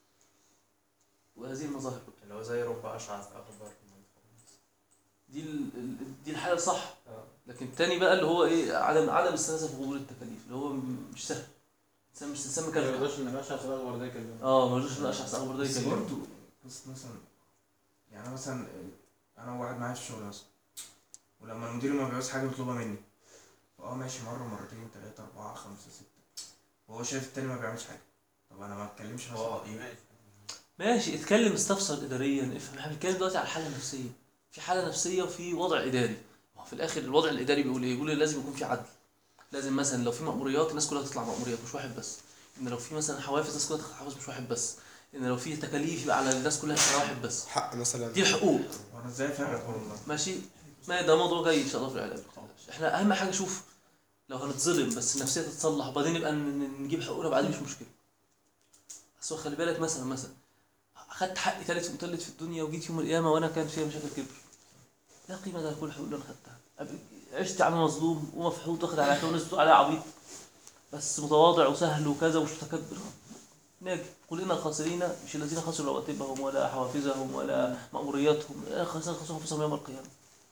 وهذه المظاهر اللي هو زي رب اشعث اخبر دي ال- ال- دي الحاله صح لكن التاني بقى اللي هو ايه عدم عدم السلاسه في قبول التكاليف اللي هو م- مش سهل إنسان مش انسان ما مكلف يرضاش ان الاشعه الاخضر ده يكلمه اه ما رضوش ان اشعث اخبر ده بس يكلمه برضه بس مثلا يعني أنا مثلا انا واحد معايا في الشغل مثلا ولما المدير ما بيعوز حاجه بيطلبها مني اه ماشي مره مرتين تلاته اربعه خمسه سته وهو شايف التاني ما بيعملش حاجه طب انا ما اتكلمش مثلا اه ايه ماشي اتكلم استفسر اداريا افهم احنا بنتكلم دلوقتي على حاله نفسيه في حاله نفسيه وفي وضع اداري ما هو في الاخر الوضع الاداري بيقول ايه بيقول لازم يكون في عدل لازم مثلا لو في مأموريات الناس كلها تطلع مأموريات مش واحد بس ان لو في مثلا حوافز الناس كلها تاخد حوافز مش واحد بس ان لو في تكاليف يبقى على الناس كلها تبقى واحد بس حق مثلا دي الحقوق وانا ازاي افرق والله ماشي ما ده موضوع جاي ان شاء الله في الاعلام ما تقلقش. احنا اهم حاجه شوف لو هنتظلم بس النفسيه تتصلح وبعدين نبقى ن- نجيب حقوقنا بعدين مش مشكله بس هو خلي بالك مثلا مثلا اخدت حقي ثالث ومثلث في الدنيا وجيت يوم القيامه وانا كان فيها مشاكل كبر لا قيمه ده كل الحقوق اللي انا خدتها أب- عشت عم مظلوم ومفحوط واخد على عكا وناس بتقول عليا عبيط بس متواضع وسهل وكذا ومش متكبر ناجي قل ان الخاسرين مش الذين خسروا رواتبهم ولا حوافزهم ولا مأمورياتهم لا خسروا خسروا انفسهم يوم القيامه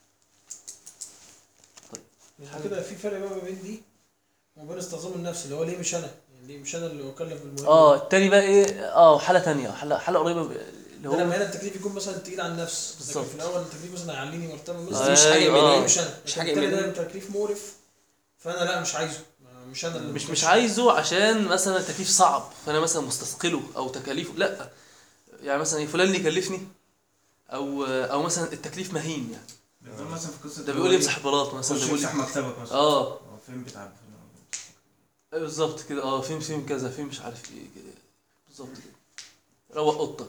يعني كده في فرق بقى ما بين دي وما بين استعظام النفس اللي هو ليه مش انا يعني ليه مش انا اللي اكلف بالمهم اه التاني بقى ايه اه حاله تانية حاله حاله قريبه ب- اللي ده لما هو هنا التكليف يكون مثلا تقيل على النفس بالظبط. لكن في الاول التكليف مثلا هيعليني مرتبه بس مثلا دي مش حاجه أيوة. إيمانية. ليه مش انا مش لكن حاجه التاني إيمانية. ده تكليف مقرف فانا لا مش عايزه مش انا اللي مش مش عايزه عشان مثلا التكليف صعب فانا مثلا مستثقله او تكاليفه لا يعني مثلا إيه، فلان اللي يكلفني او او مثلا التكليف مهين يعني بيقول مثلا في قصه ده بيقول يمسح بلاط مثلا ده خش بيقول يمسح مكتبك مثلا اه هو فين بتاع الفيلم؟ بالظبط كده اه فين فين كذا فين مش عارف ايه كده بالظبط كده روق اوضتك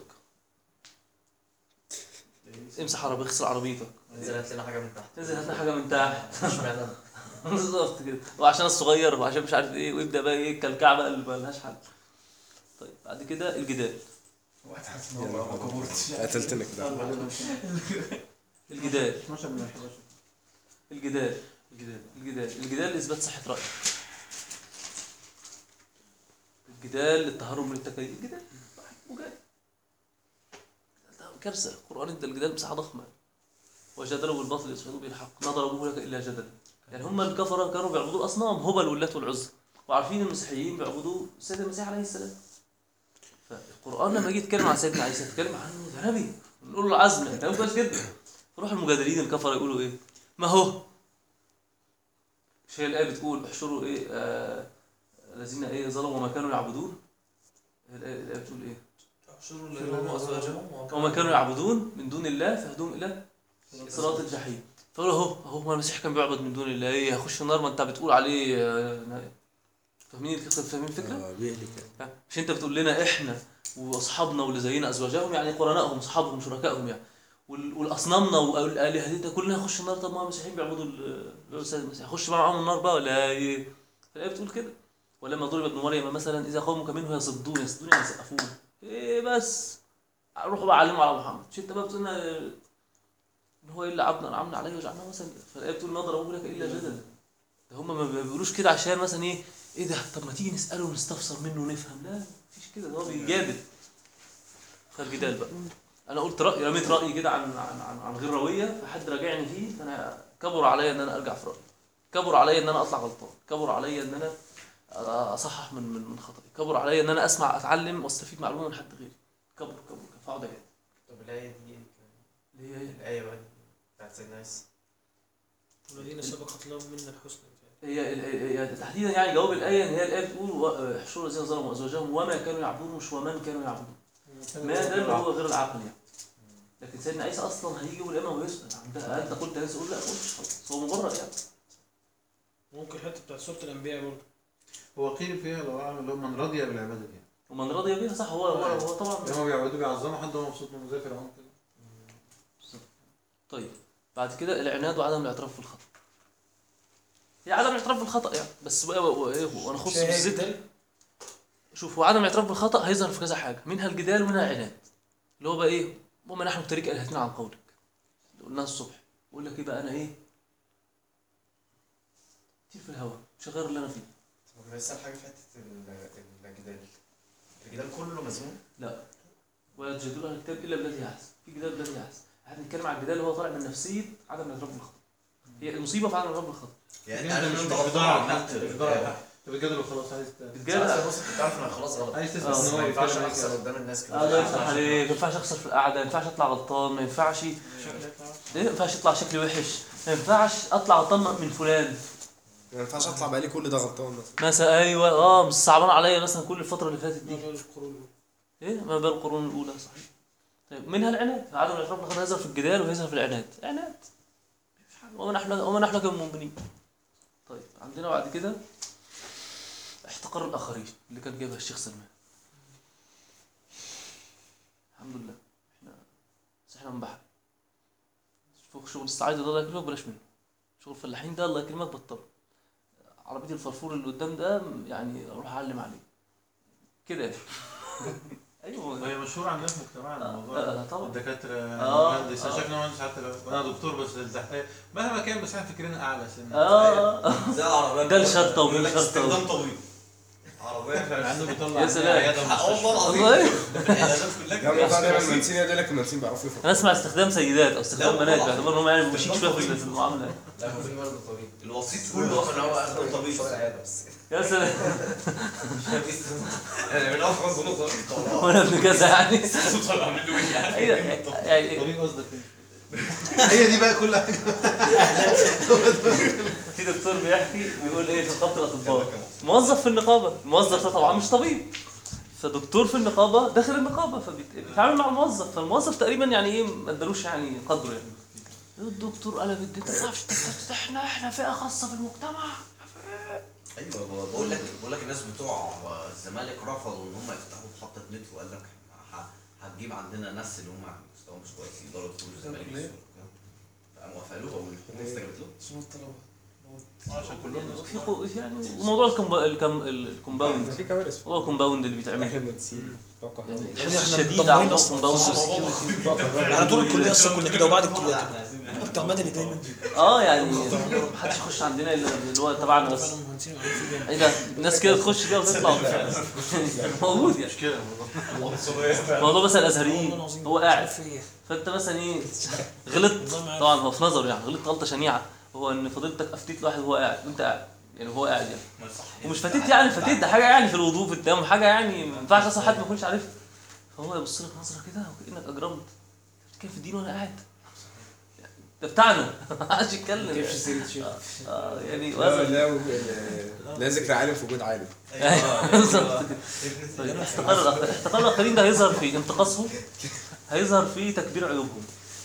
امسح عربية اغسل عربيتك انزل هات لنا حاجه من تحت تنزل هات لنا حاجه من تحت اشمعنى انا بالظبط كده وعشان الصغير وعشان مش عارف ايه ويبدا بقى ايه الكلكعه بقى اللي مالهاش حل طيب بعد كده الجدال واحد حاسس ان هو ما كبرتش قتلتني كده الجدال 12 من 11 الجدال الجدال الجدال الجدال لاثبات صحه راي الجدال للتهرب من التكاليف الجدال واحد مجادل ده كارثه القران ادى الجدال مساحه ضخمه وجادلوا بالباطل يدحضوا به الحق ما ضربوه لك الا جدلا يعني هم الكفره كانوا بيعبدوا الاصنام هبل واللات والعزى وعارفين المسيحيين بيعبدوا السيد المسيح عليه السلام القران لما يجي يتكلم عن سيدنا عيسى يتكلم عنه ده نبي نقول له عزم كلام كويس جدا فروح المجادلين الكفره يقولوا ايه ما هو مش هي الايه بتقول احشروا ايه آه الذين ايه ظلموا ما كانوا يعبدون هي الايه الآية بتقول ايه احشروا الذين هم ازواجهم وما كانوا يعبدون من دون الله فهدوهم الى صراط الجحيم فقالوا اهو اهو ما المسيح كان بيعبد من دون الله ايه هيخش النار ما انت بتقول عليه آه، فاهمين الفكره فاهمين الفكره؟ اه بيهلك يعني. مش انت بتقول لنا احنا واصحابنا واللي زينا ازواجهم يعني قرنائهم اصحابهم شركائهم يعني وال- والاصنامنا والالهه دي كلنا هنخش النار طب ما المسيحيين بيعبدوا ال- الاستاذ المسيح هخش بقى معاهم النار بقى ولا ايه؟ فالايه بتقول كده ولما ضرب ابن مريم مثلا اذا قومك منه يصدون يصدون يعني يسقفون ايه بس روحوا بقى علموا على محمد مش انت بقى بتقول لنا ان هو الا عبد انعمنا عليه وجعلناه مثلا فالايه بتقول ما ضربوه لك الا جدلا ده هم ما بيقولوش كده عشان مثلا ايه ايه ده طب ما تيجي نساله ونستفسر منه ونفهم لا مفيش كده ده هو بيجادل فالجدال بقى انا قلت رايي رميت رايي كده عن عن عن, عن غير رويه فحد راجعني فيه فانا كبر عليا ان انا ارجع في رايي كبر عليا ان انا اطلع غلطان كبر عليا ان انا اصحح من من من خطأي كبر عليا ان انا اسمع اتعلم واستفيد معلومه من حد غيري كبر كبر فاقعد اجادل طب الآية دي إيه؟ اللي هي ايه الآية بقى دي بتاعت سيدنا عيسى والذين سبقت لهم منا الحسنى هي ال- هي تحديدا يعني جواب الايه ان هي الايه بتقول و- احشروا الذين ظلموا ازواجهم وما كانوا يعبدون مش ومن كانوا يعبدون ما ده اللي هو غير العقل يعني لكن سيدنا عيسى اصلا هيجي يوم القيامه ويسال عن ده انت قلت هذا يقول لا قلتش خلاص هو مجرد يعني ممكن الحته بتاعت سوره الانبياء برضه هو قيل فيها لو اعلم اللي هو من رضي بالعباده دي ومن رضي بها صح هو هو, هو طبعا هم بيعبدوا بيعظموا حد هو مبسوط منه زي فرعون كده طيب بعد كده العناد وعدم الاعتراف بالخطا هي عدم الاعتراف بالخطا يعني بس بقى و- وايه وانا اخص بالذكر شوف هو عدم الاعتراف بالخطا هيظهر في كذا حاجه منها الجدال ومنها العناد اللي هو بقى ايه وما نحن بطريق الهتنا عن قولك اللي قلناه الصبح بقول لك ايه بقى انا ايه كتير في الهواء مش غير اللي انا فيه طب بس حاجة في حتة ال- الجدال الجدال كله مذموم لا ولا تجادلوا اهل الكتاب الا بالتي هي احسن في جدال بالتي هي احسن احنا بنتكلم عن الجدال اللي هو طالع من نفسيه عدم الاعتراف بالخطا هي المصيبه في عدم الاعتراف بالخطا يعني يعني انا انت مش مش غلطان بتدور على على النت النت، بتدور على النت. انت بتجادل وخلاص عايز ت- بتجادل بص انت عارف انك خلاص غلط عايز تثبت آه. ان هو ما ينفعش يتكلم اخسر عليك. قدام الناس كده الله يفتح عليك ما ينفعش اخسر في القعده ما ينفعش اطلع غلطان ما ينفعش ايه ما ينفعش يطلع شكلي وحش ما ينفعش اطلع غلطان من فلان ما ينفعش اطلع بقالي كل ده غلطان مثلا مثلا ايوه اه مش صعبان عليا مثلا كل الفتره اللي فاتت ما دي بال القرون الأولى. ايه ما بال القرون الاولى صحيح طيب منها العناد عدم الاعتراف بالخطا يظهر في الجدال ويظهر في العناد عناد مفيش حاجة. ومن احنا ومن احنا كالمؤمنين طيب عندنا بعد كده احتقار الاخرين اللي كان جايبها الشيخ سلمان الحمد لله احنا بس احنا منبحر فوق شغل الصعايده ده الله يكرمك بلاش منه شغل الفلاحين ده الله يكرمك بطله عربيه الفرفور اللي قدام ده يعني اروح اعلم عليه كده يعني. ايوه وهي مشهورة عندنا في مجتمعنا الموضوع آه، ده. آه، طبعا. الدكاترة آه، مهندس آه. انا شكلي مهندس حتى لو انا دكتور بس الزحلقة مهما كان بس احنا فكرنا اعلى سنة اه زي العربية ده الشطة ومن بيقول لك الشطة. استخدام طويل عربية مع انه بيطلع يا سلام. عيادة والله العظيم والله الإعلانات كلها يا كده. عم دايما المهندسين يقول لك المهندسين بيعرفوا يفرقوا انا اسمع استخدام سيدات او استخدام لا، بنات والله. باعتبار انهم يعني مشيك شويه في طبيب. المعامله لا هو في برضه طبيب الوسيط كله كله اصلا هو اصلا اخده طبيب شغل عياده بس يا سلام يعني من اول خمس بنوك وانا ابن كذا يعني طالع منه ايه يعني ايوه يعني طبيب قصدك ايه؟ هي دي بقى كل حاجة في دكتور بيحكي بيقول ايه في نقابه الاطباء موظف في النقابه الموظف ده طبعا مش طبيب فدكتور في النقابه داخل النقابه فبيتعامل مع الموظف فالموظف تقريبا يعني ايه ما ادالوش يعني قدره يعني الدكتور قلب الدنيا ما تعرفش تت- احنا احنا فئه خاصه في المجتمع ايوه بقول- بقول لك بقول لك الناس بتوع الزمالك رفضوا ان هم يفتحوا محطه نت وقال لك ه- هتجيب عندنا ناس اللي هم مستواهم مش كويس يقدروا يدخلوا الزمالك ليه؟ فقاموا قفلوها والحكومه استجابت له اسمه الطلبة عشان كلهم في قو- يعني وموضوع الكومب- الكم- الكومباوند في كوارث هو الكومباوند اللي بيتعمل احنا مهندسين طاقة يعني احنا الحس احنا الشديد مدمرين عندهم اصلا كومباوند احنا طول الكليه اصلا كنا كده وبعد الكليه كده بتاع مدني دايما اه يعني محدش يخش عندنا الا اللي هو تبعنا بس فعلا مهندسين وعارفين فيه جامد. ايه ده الناس كده تخش كده وتطلع موجود يعني مشكلة موضوع مثلا الازهريين والله العظيم. هو قاعد في إيه؟ فانت مثلا ايه غلطت والله ما عارف. طبعا هو في نظره يعني غلطت غلطه شنيعه هو ان فضيلتك افتيت لواحد وهو قاعد وانت قاعد يعني هو قاعد يعني ومش فتيت يعني فتيت ده حاجه يعني في الوضوء في التيمم حاجه يعني ما ينفعش اصلا حد ما يكونش عارفها فهو يبص لك نظره كده وكانك اجرمت بتتكلم في الدين وانا قاعد ده بتاعنا ما حدش يتكلم كيفش سيرة شيخ اه يعني لا وزن لا ممكن- لا ذكر عالم في وجود عالم أيوة، بالظبط كده. طيب احتقار الآخر- احتقار الاخرين ده هيظهر في انتقاصهم هيظهر في تكبير عيوبهم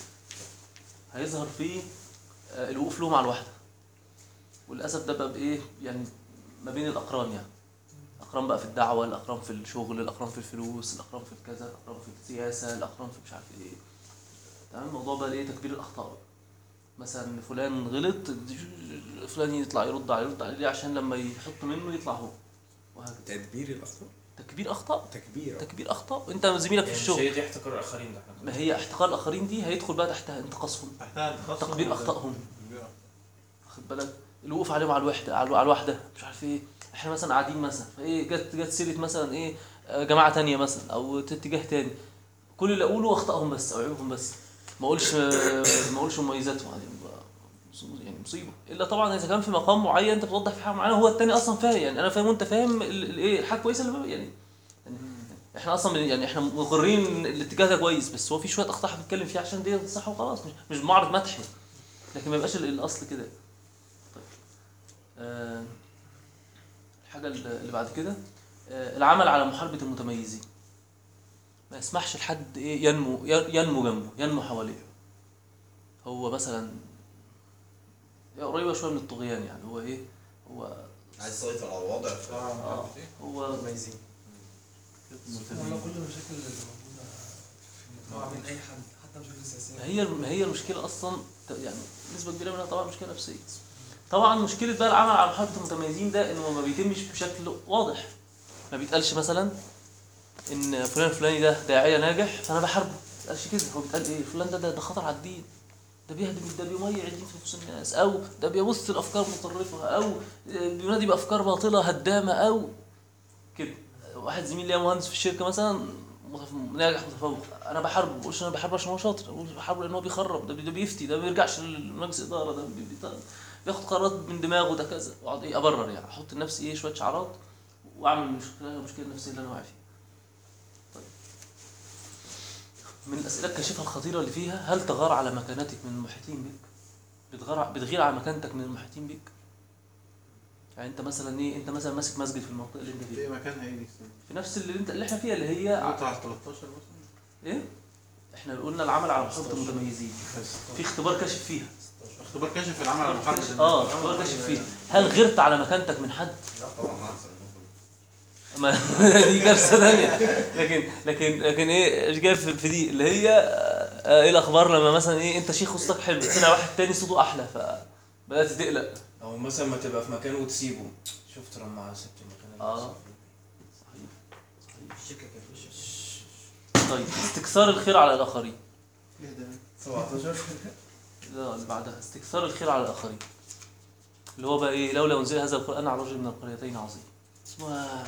هيظهر في آه، الوقوف لهم على الوحده وللاسف ده بقى بايه يعني ما بين الاقران يعني الاقران بقى في الدعوه الاقران في الشغل الاقران في الفلوس الاقران في الكذا الاقران في السياسه الاقران في مش عارف ايه تمام الموضوع بقى ايه تكبير الاخطاء بقى. مثلا فلان غلط فلان يطلع يرد عليه يرد عليه عشان لما يحط منه يطلع هو وهكذا تدبير الاخطاء تكبير اخطاء تكبير تكبير اخطاء انت زميلك في يعني مش الشغل هي دي احتكار الاخرين ده احنا ما هي احتقار الاخرين دي هيدخل بقى تحتها انتقاصهم تحتها تخصص تقبيل اخطائهم واخد بالك الوقوف عليهم على الوحده على على الوحده مش عارف ايه احنا مثلا قاعدين مثلا فايه جت جت سيره مثلا ايه آه، جماعه تانية مثلا او اتجاه تاني كل اللي اقوله اخطائهم بس او عيوبهم بس ما اقولش ما اقولش مميزاتهم يعني بقى- يعني مصيبه الا طبعا اذا كان في مقام معين انت بتوضح في حاجه معينه هو التاني اصلا فاهم يعني انا فاهم وانت فاهم ال- ال- ايه الحاجه كويسه اللي بقى- يعني يعني احنا اصلا من- يعني احنا مقرين إن الاتجاه ده كويس بس هو في شويه اخطاء بنتكلم فيها عشان دي صح وخلاص مش مش معرض مدحي لكن ما يبقاش ال- الاصل كده طيب آه الحاجه اللي بعد كده آه العمل على محاربه المتميزين ما يسمحش لحد ايه ينمو ينمو جنبه ينمو حواليه هو مثلا هي قريبه شويه من الطغيان يعني هو ايه هو عايز تسيطر على الوضع ف- آه هو مميزين والله كل المشاكل اللي موجوده في المجتمع بين اي حد حتى المشاكل السياسيه ما هي ما هي المشكله اصلا ت- يعني نسبه كبيره منها طبعا مشكله نفسيه طبعا مشكله بقى العمل على محاربه المتميزين ده انه ما بيتمش بشكل واضح ما بيتقالش مثلا ان فلان الفلاني ده داعيه ناجح فانا بحاربه ما بيتقالش كده هو بيتقال ايه فلان ده ده, ده خطر على الدين ده بيهدم ده بيميع الدين في نفوس الناس او ده بيبث الافكار المتطرفه او بينادي بافكار باطله هدامه او كده واحد زميل ليا مهندس في الشركه مثلا متف- ناجح متفوق انا بحاربه ما بقولش انا بحاربه عشان هو شاطر بقول بحاربه لان هو بيخرب ده, بي- ده بيفتي ده ما بيرجعش لمجلس اداره ده بي- بي- بياخد قرارات من دماغه ده كذا واقعد ايه ابرر يعني احط لنفسي ايه شويه شعارات واعمل مشكله المشكله النفسيه اللي انا واقع فيها طيب من الاسئله الكاشفه الخطيره اللي فيها هل تغار على مكانتك من المحيطين بك بتغار بتغير على مكانتك من المحيطين بك يعني انت مثلا ايه انت مثلا ماسك مسجد في المنطقه اللي انت في فيها مكانها ايه دي؟ في نفس اللي انت اللي احنا فيها اللي هي قطعة 13 مثلا ايه احنا قلنا العمل على محافظه المتميزين في اختبار كاشف فيها اختبار كاشف العمل على محافظة الناس. اه اختبار كاشف فيها هل غرت على مكانتك من حد لا طبعا احسن ما دي كارثه ثانيه لكن لكن لكن ايه ايش جاي في في دي اللي هي آه، ايه الاخبار لما مثلا ايه انت شيخ وسطك حلو طلع واحد تاني صوته احلى فبدات تقلق او مثلا ما تبقى في مكان وتسيبه شفت لما سبت المكان اللي آه. كنت فيه؟ الشركه كانت وش طيب استكثار الخير على الاخرين 17 لا اللي بعدها استكثار الخير على الاخرين اللي هو بقى ايه لولا انزل هذا القران على رجل من القريتين عظيم اسمها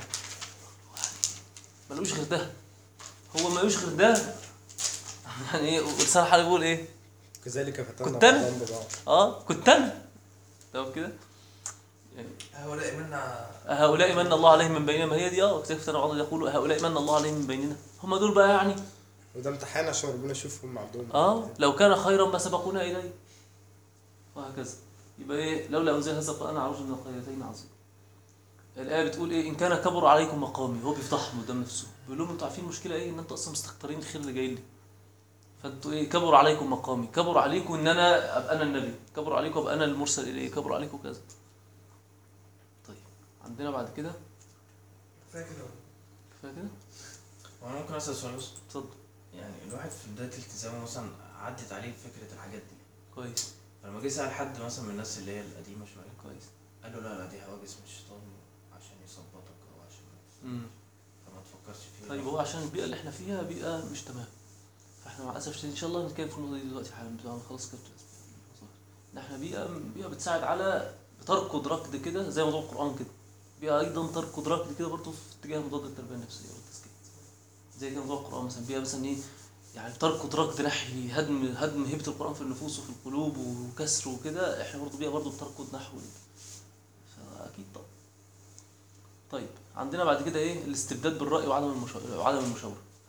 ملوش غير ده هو ملوش غير ده يعني ايه ولسان حاله بيقول ايه كذلك فتنا كنت أنا؟ بعضهم ببعض اه كنت انا تمام كده يعني هؤلاء منا هؤلاء من الله عليهم من بيننا ما هي دي اه كيف بعض يقول هؤلاء من الله عليهم من بيننا هم دول بقى يعني وده امتحان عشان ربنا يشوف هم عندهم اه لو كان خيرا ما سبقونا اليه وهكذا يبقى ايه لولا انزل هذا القران على رجل من القريتين عظيم الايه بتقول ايه ان كان كبر عليكم مقامي هو بيفضحهم قدام نفسه بيقول لهم انتوا عارفين المشكله ايه ان انتوا اصلا مستكترين الخير اللي جاي لي فانتوا ايه كبر عليكم مقامي كبر عليكم ان انا ابقى انا النبي كبر عليكم ابقى انا المرسل اليه كبر عليكم كذا طيب عندنا بعد كده فاكر كفايه كده وانا ممكن اسال سؤال بس اتفضل يعني الواحد في بدايه التزامه مثلا عدت عليه فكره الحاجات دي كويس فلما جه سال حد مثلا من الناس اللي هي القديمه شويه كويس قال له لا لا دي هواجس من الشيطان عشان يظبطك او عشان امم فما تفكرش فيها طيب هو عشان البيئة اللي احنا فيها بيئة مش تمام فاحنا مع الأسف الشديد إن شاء الله نتكلم في النقطة دي دلوقتي حالا بتاع خلاص كده إن احنا بيئة بيئة بتساعد على تركض ركض كده زي موضوع القرآن كده بيئة أيضا تركض ركض كده برضه في اتجاه مضاد التربية النفسية والتزكية زي كده موضوع القرآن مثلا بيئة مثلا إيه يعني تركض ركض ناحية هدم هدم هيبة القرآن في النفوس وفي القلوب وكسر وكده احنا برضه بيئة برضه بتركض نحو فأكيد طبعا طيب عندنا بعد كده ايه الاستبداد بالرأي وعدم المشاورة وعدم المشاورة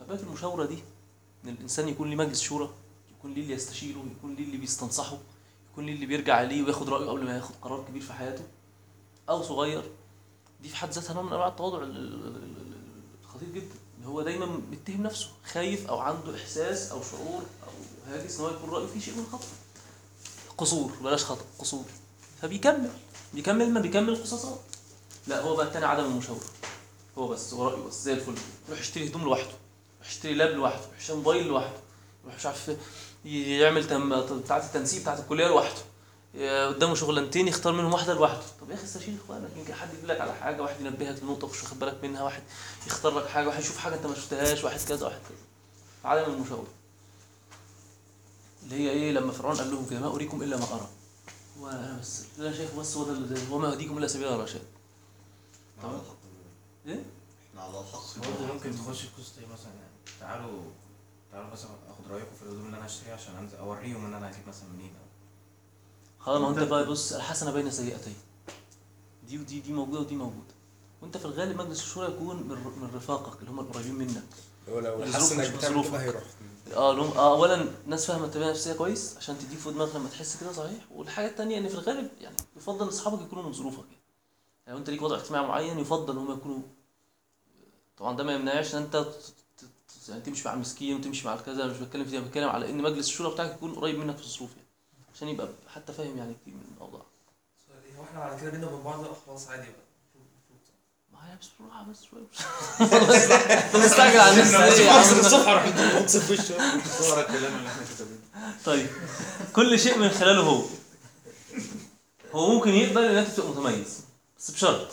فبقت المشاوره دي ان الانسان يكون ليه مجلس شورى يكون ليه اللي يستشيره يكون ليه اللي بيستنصحه يكون ليه اللي بيرجع عليه وياخد رايه قبل ما ياخد قرار كبير في حياته او صغير دي في حد ذاتها نوع من انواع التواضع ال- ال- ال- ال- الخطير جدا ان هو دايما متهم نفسه خايف او عنده احساس او شعور او هاجس ان هو يكون رايه فيه شيء من الخطا قصور بلاش خطا قصور فبيكمل بيكمل ما بيكمل قصصات لا هو بقى التاني عدم المشاوره هو بس هو رايه بس زي الفل يروح يشتري هدوم لوحده يروح يشتري لاب لوحده يروح يشتري موبايل لوحده يروح مش عارف ي- يعمل تم... بتاعه التنسيق بتاعه الكليه لوحده ي- قدامه شغلانتين يختار منهم واحده لوحده طب يا اخي استشير اخوانك يمكن حد يقول لك على حاجه واحد ينبهك لنقطه مش واخد بالك منها واحد يختار لك حاجه واحد يشوف حاجه انت ما شفتهاش واحد كذا واحد كذا عدم المشاوره اللي هي ايه لما فرعون قال لهم كده ما اريكم الا ما ارى وانا بس اللي انا شايفه بس هو ده اللي وما اهديكم الا سبيل الرشاد احنا على الحق ايه احنا على الحق برضه ممكن تخش في قصة ايه مثلا يعني تعالوا تعالوا بس اخد رايكم في الهدوم اللي انا هشتريها عشان انزل اوريهم ان انا هجيب مثلا منين أو خلاص ما هو انت بقى بص الحسنه بين سيئتين دي ودي دي موجوده ودي موجوده وانت في الغالب مجلس الشورى يكون من من رفاقك اللي هم القريبين منك هو لو الظروف حاسس مش انك بتعمل بظروفك. كده هيروح اه لهم اه اولا ناس فاهمه التربيه النفسيه كويس عشان تديك في دماغك لما تحس كده صحيح والحاجه الثانيه ان في الغالب يعني يفضل اصحابك يكونوا من ظروفك يعني لو انت ليك وضع اجتماعي معين يفضل ان هم يكونوا طبعا ده ما يمنعش ان انت ت- ت- ت- يعني تمشي مع المسكين وتمشي مع الكذا أنا مش بتكلم في دي أنا بتكلم على ان مجلس الشورى بتاعك يكون قريب منك في الظروف يعني عشان يبقى حتى فاهم يعني كتير من الاوضاع سؤال هو احنا بعد كده بينا وبين بعض لا خلاص عادي بقى المفروض- المفروض صح. ما هي بس بسرعه بس شويه انت مستعجل على الناس ليه يا عم؟ الصبح اروح اديله في وشه صور الكلام اللي احنا كتبناه طيب كل شيء من خلاله هو هو ممكن يقبل ان انت تبقى متميز بس بشرط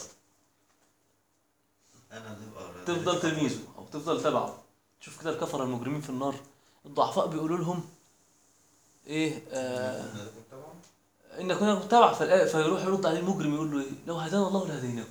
انا نبقى تفضل تلميذه او تفضل تبعه شوف كده الكفره المجرمين في النار الضعفاء بيقولوا لهم ايه آه ان كنا متابع فالآية فيروح يرد عليه المجرم يقول له ايه لو هدانا الله لهديناه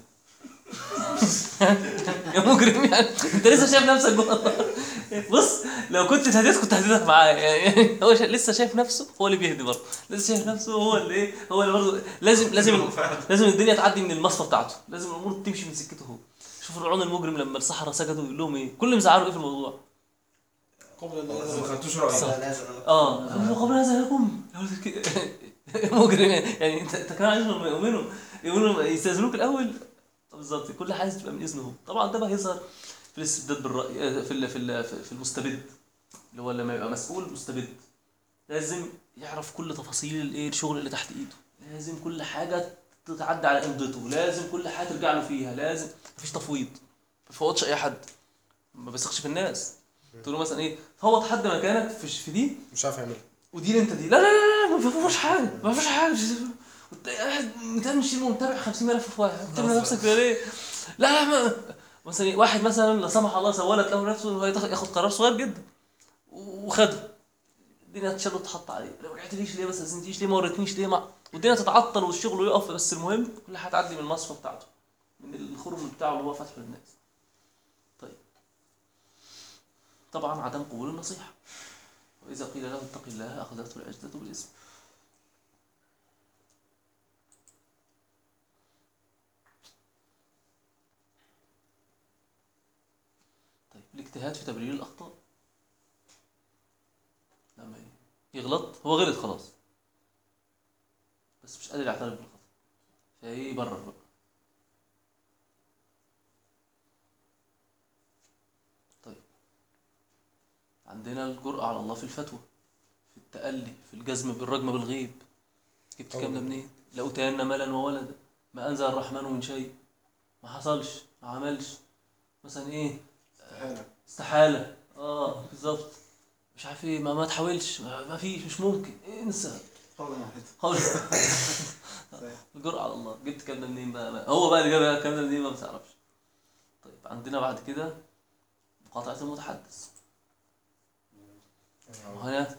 يا مجرم يعني انت لسه شايف نفسك جوه النار بص لو كنت اتهديت كنت هديتك معاه يعني هو شا... لسه شايف نفسه هو اللي بيهدي برضه لسه شايف نفسه هو اللي ايه هو اللي برضه لازم لازم لازم الدنيا تعدي من المصفى بتاعته لازم الامور تمشي من سكته هو شوف فرعون المجرم لما السحرة سجدوا يقول لهم ايه كل مزعلوا ايه في الموضوع قبل بس ما ان خدتوش رأيي اه قبل هذا لكم مجرم يعني انت انت كمان عايزهم يؤمنوا يقولوا يستاذنوك الاول بالظبط كل حاجه تبقى من اذنه هو طبعا ده بقى يظهر في الاستبداد بالراي آه، في ال- في ال- في المستبد اللي هو لما يبقى مسؤول مستبد لازم يعرف كل تفاصيل الايه الشغل اللي تحت ايده لازم كل حاجه تتعدى على امضته لازم كل حاجه ترجع له فيها لازم مفيش تفويض ما تفوضش اي حد ما بيثقش في الناس تقول له مثلا ايه فوض حد مكانك في في دي مش عارف يعملها ودي انت دي لا لا لا لا ما فيهوش حاجه ما فيش حاجه وانت قاعد متمشي ومتابع 50000 في واحد بتعمل نفسك كده ليه؟ لا لا ما مثلا إيه، واحد مثلا لا سمح الله سولت له نفسه إنه ياخد- ياخد قرار صغير جدا وخده الدنيا تشد وتحط عليه لو رجعت ليش ليه بس ليه ما وريتنيش ليه ما والدنيا تتعطل والشغل يقف بس المهم كل حاجه تعدي من المصفى بتاعته من الخرم بتاعه اللي هو فاتحه للناس طيب طبعا عدم قبول النصيحه وإذا قيل له اتق الله أخذته العزة بالإثم طيب الاجتهاد في تبرير الأخطاء لما يغلط هو غلط خلاص بس مش قادر يعترف بالخطأ فايه يبرر بقى طيب عندنا الجرأة على الله في الفتوى في التألي في الجزم بالرجم بالغيب جبت كام ده منين؟ لأوتين مالا وولدا ما أنزل الرحمن من شيء ما حصلش ما عملش مثلا إيه؟ استحالة استحالة اه بالظبط مش عارف ايه ما, ما تحاولش ما, ما فيش مش ممكن انسى قولا واحدا خالص الجرأة على الله جبت الكلام ده منين بقى, بقى هو بقى اللي جاب الكلام ده منين ما بتعرفش طيب عندنا بعد كده مقاطعة المتحدث ما هو انا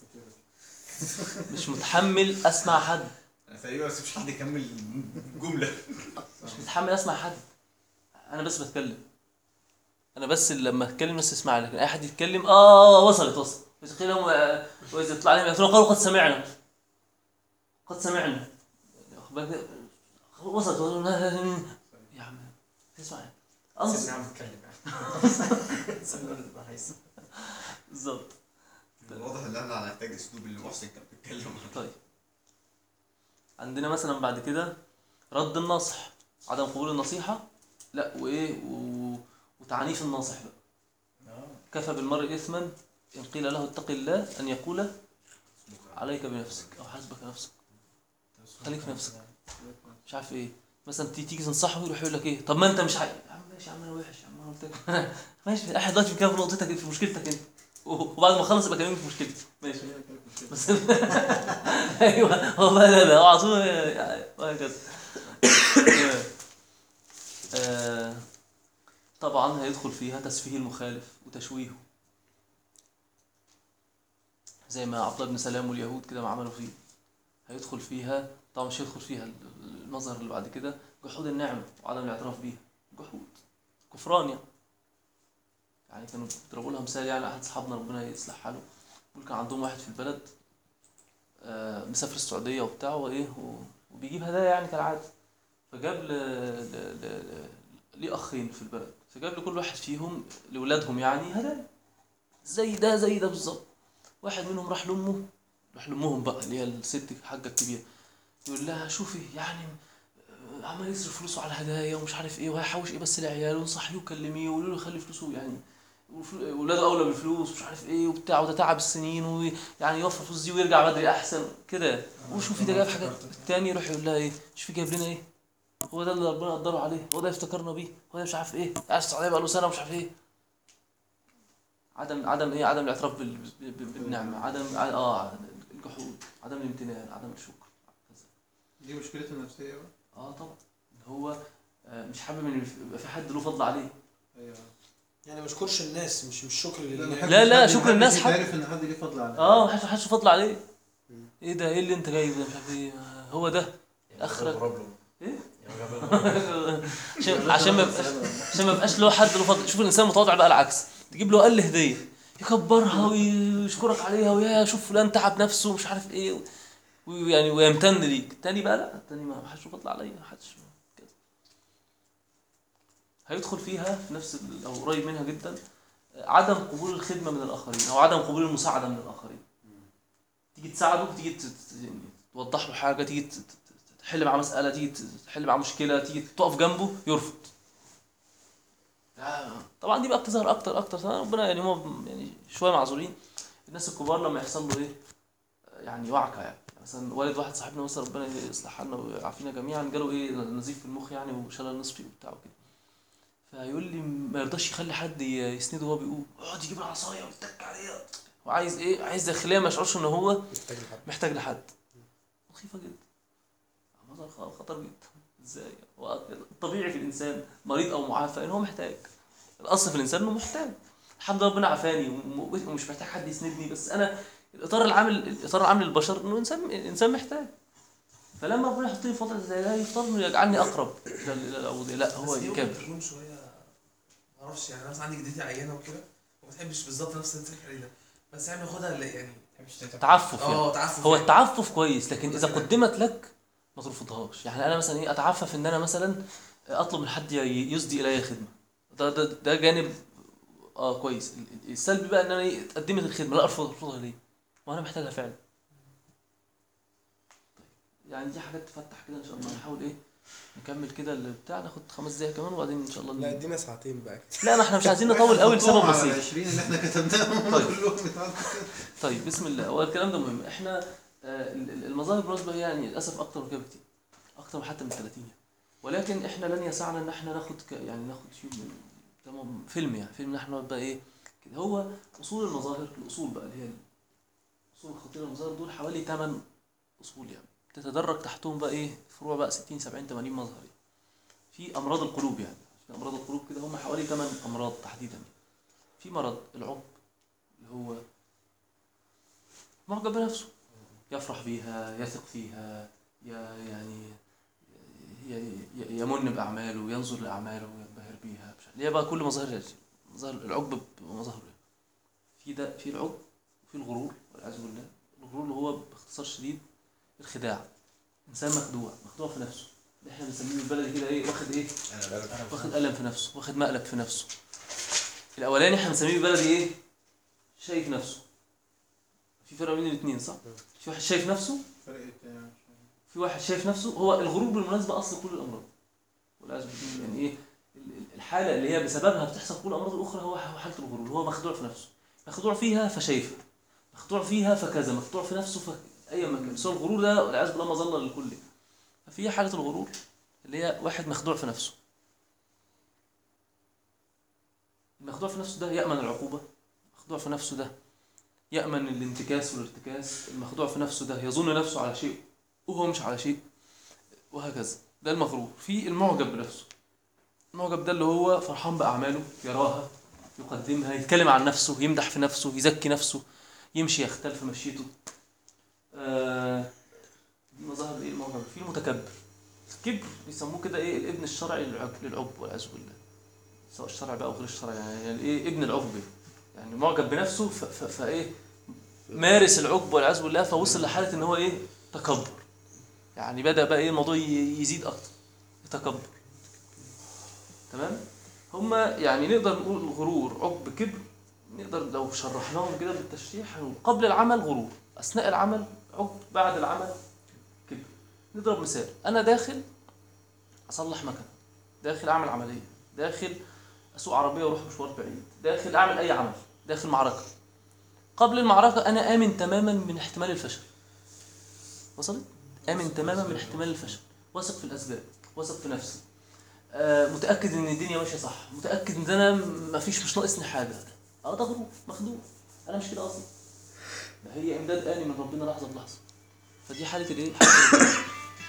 مش متحمل اسمع حد انا تقريبا بس مش حد يكمل جمله مش متحمل اسمع حد انا بس بتكلم انا بس اللي لما اتكلم بس اسمع لكن اي حد يتكلم اه وصلت وصلت بس قيل لهم آه، واذا يطلع عليهم يأتون قالوا قد سمعنا قد سمعنا واخد بالك؟ وصلت وصلت. يا عم تسمع سيبني عم اتكلم يعني بالظبط واضح ان احنا هنحتاج اسلوب اللي محسن كان بيتكلم عنه طيب عندنا مثلا بعد كده رد النصح عدم قبول النصيحة لا وإيه و... وتعنيف الناصح بقى كفى بالمرء إثما إن قيل له اتق الله أن يقول عليك بنفسك أو حسبك نفسك خليك في نفسك مش عارف إيه مثلا تيجي تيجي تنصحه يروح يقول لك إيه طب ما أنت مش عارف يا عم ماشي يا عم أنا وحش يا عم أنا قلت لك ماشي احنا دلوقتي بنتكلم في نقطتك في مشكلتك أنت وبعد ما اخلص يبقى كلمني في مشكلتي ماشي بس ايوه هو بقى لا لا هو على طول يعني وهكذا آه، طبعا هيدخل فيها تسفيه المخالف وتشويهه زي ما عبد الله بن سلام واليهود كده ما عملوا فيه هيدخل فيها طبعا مش هيدخل فيها المظهر اللي بعد كده جحود النعمة وعدم الاعتراف بيها جحود كفران يعني يعني كانوا بيضربوا لها مثال يعني احد اصحابنا ربنا يصلح حاله بيقول كان عندهم واحد في البلد آه، مسافر السعوديه وبتاع وايه و- وبيجيب هدايا يعني كالعاده فجاب ل... ل... ل... ل... ليه اخين في البلد فجاب لكل واحد فيهم لاولادهم يعني هدايا زي ده زي ده بالظبط واحد منهم راح لامه راح لامهم بقى اللي هي الست الحاجه الكبيره يقول لها شوفي يعني آه، عمال يصرف فلوسه على هدايا ومش عارف ايه وهيحوش ايه بس لعياله وانصحيه وكلميه وقولوا له يخلي فلوسه يعني وفل- ولاده اولى بالفلوس ومش عارف ايه وبتاع وده تعب السنين ويعني يوفر الفلوس دي ويرجع بدري احسن كده وشوفي ده جايب حاجات التاني يروح يقول لها ايه شوفي جايب لنا ايه هو ده اللي ربنا قدره عليه هو ده افتكرنا بيه هو ده مش عارف ايه قاعد في السعوديه بقى له سنه ومش عارف ايه عدم عدم ايه عدم الاعتراف بال- بال- بالنعمه عدم اه الجحود عدم الامتنان عدم الشكر دي مشكلته النفسيه بقى اه طبعا هو آه، مش حابب ان يبقى في حد له فضل عليه ايوه يعني ما اشكرش الناس مش مش شكر لا، لله محدش- لا، لا، محدش- شكر الناس محدش حد- عارف ان حد ليه فضل عليه اه محدش محدش فضل عليه ايه ده ايه اللي انت جايبه ده مش عارف ايه آه، هو ده اخرك ايه عشان عشان ما يبقاش عشان ما يبقاش له حد له فضل شوف الانسان المتواضع بقى العكس تجيب له اقل هديه يكبرها ويشكرك عليها ويا شوف فلان تعب نفسه ومش عارف ايه ويعني ويمتن ليك التاني بقى لا التاني ما حدش له فضل عليا ما حدش كده هيدخل فيها في نفس ال- او قريب منها جدا عدم قبول الخدمه من الاخرين او عدم قبول المساعده من الاخرين تيجي تساعده تيجي ت- ت- يعني توضح له حاجه تيجي ت- ت- تحل معاه مساله تيجي ت- تحل معاه مشكله تيجي تقف جنبه يرفض لا، طبعا دي بقى بتظهر اكتر اكتر طبعاً ربنا يعني هم يعني شويه معذورين الناس الكبار لما يحصل له ايه يعني وعكه يعني مثلا والد واحد صاحبنا مثلا ربنا يصلح حالنا ويعافينا جميعا جاله ايه نزيف في المخ يعني وشلل نصفي وبتاع وكده فيقول لي ما يرضاش يخلي حد ي- يسنده وهو بيقوم يقعد يجيب العصايه ويتك عليها وعايز ايه عايز داخليا ما يشعرش ان هو محتاج لحد محتاج لحد مخيفه جدا مظهر خ- خطر جدا ازاي هو الطبيعي في الانسان مريض او معافى ان هو محتاج الاصل في الانسان انه محتاج الحمد لله ربنا عافاني وم- ومش محتاج حد يسندني بس انا الاطار العام الاطار العام للبشر انه انسان الانسان محتاج فلما ربنا يحط لي فتره زي ده يفترض انه يجعلني اقرب الى الى العبوديه لا هو بس دي يكابر ممكن تكون شويه ما اعرفش يعني انا مثلا عندي جدتي عيانه وكده وما بتحبش بالظبط نفس اللي انت بتحكي عليه ده بس يعني خدها اللي يعني تعفف يعني اه تعفف هو يعني. التعفف كويس لكن اذا قدمت لك ما ترفضهاش يعني انا مثلا ايه اتعفف ان انا مثلا اطلب من حد ي- يسدي الي خدمه ده ده, ده جانب اه كويس ال- ال- السلبي بقى ان انا ايه اتقدمت الخدمه لا ارفض ارفضها ليه وانا محتاجها فعلا يعني دي حاجات تفتح كده ان شاء الله نحاول ايه نكمل كده البتاع ناخد خمس دقايق كمان وبعدين ان شاء الله لا ن- ادينا ساعتين بقى لا ما احنا مش عايزين نطول قوي لسبب على بسيط ال 20 اللي احنا كتبناهم طيب. كلهم يتعدوا كده. طيب بسم الله هو الكلام ده مهم احنا آه، ال- ال- المظاهر بالنسبه هي يعني للاسف اكتر من كده بكتير اكتر حتى من 30 يعني. ولكن احنا لن يسعنا ان احنا ناخد ك... يعني ناخد شيء من تمام فيلم يعني فيلم نحن نقعد بقى ايه كده هو اصول المظاهر الاصول بقى اللي هي الاصول الخطيره المظاهر دول حوالي 8 اصول يعني تتدرج تحتهم بقى ايه فروع بقى 60 70 80 مظهر يعني. في امراض القلوب يعني في امراض القلوب كده هم حوالي 8 امراض تحديدا يعني. في مرض العقب اللي هو معجب بنفسه يفرح بيها يثق فيها ي- يعني ي- ي- يمن بأعماله ينظر لأعماله وينبهر بيها مش عارف- اللي هي بقى كل مظاهر مظاهر العجب بمظاهره في ده في العجب وفي الغرور والعياذ بالله الغرور اللي هو باختصار شديد الخداع إنسان مخدوع مخدوع في نفسه اللي احنا بنسميه بالبلدي كده ايه واخد ايه واخد ألم في نفسه واخد مقلب في نفسه الاولاني احنا بنسميه بلدي ايه شايف نفسه في فرق بين الاثنين صح في واحد شايف نفسه فرق التاني. في واحد شايف نفسه هو الغرور بالمناسبه اصل كل الامراض والعياذ بالله يعني ايه ال- ال- الحاله اللي هي بسببها بتحصل كل الامراض الاخرى هو هو حاله الغرور هو مخدوع في نفسه مخدوع فيها فشايفها مخدوع فيها فكذا مخدوع في نفسه ف اي مكان بس هو الغرور ده والعياذ بالله مظله للكل ففي حاله الغرور اللي هي واحد مخدوع في نفسه المخدوع في نفسه ده يأمن العقوبة المخدوع في نفسه ده يأمن الانتكاس والارتكاس المخدوع في نفسه ده يظن نفسه على شيء وهو مش على شيء وهكذا ده المغرور في المعجب بنفسه المعجب ده اللي هو فرحان بأعماله يراها يقدمها يتكلم عن نفسه يمدح في نفسه يزكي نفسه يمشي يختل في مشيته آه دي مظاهر ايه المعجب في المتكبر الكبر بيسموه كده ايه الابن الشرعي للعجب للعجب والعياذ بالله سواء الشرع بقى او غير الشرع يعني, يعني ايه ابن العجب يعني معجب بنفسه ف- ف- فايه مارس العجب والعياذ بالله فوصل لحاله ان هو ايه تكبر يعني بدا بقى ايه الموضوع ي- يزيد اكتر يتكبر تمام هما يعني نقدر نقول الغرور عجب كبر نقدر لو شرحناهم كده بالتشريح هنقول قبل العمل غرور اثناء العمل عجب بعد العمل كبر نضرب مثال انا داخل اصلح مكنه داخل اعمل عمليه داخل اسوق عربيه واروح مشوار بعيد داخل اعمل اي عمل داخل معركه قبل المعركه انا امن تماما من احتمال الفشل وصلت امن تماما من احتمال الفشل واثق في الاسباب واثق في نفسي آه متاكد ان الدنيا ماشيه صح متاكد ان انا مفيش مش ناقصني حاجه اه ده غرور مخدوع انا مش كده اصلا ده هي امداد اني من ربنا لحظه بلحظه فدي حاله الايه حاله الغرور.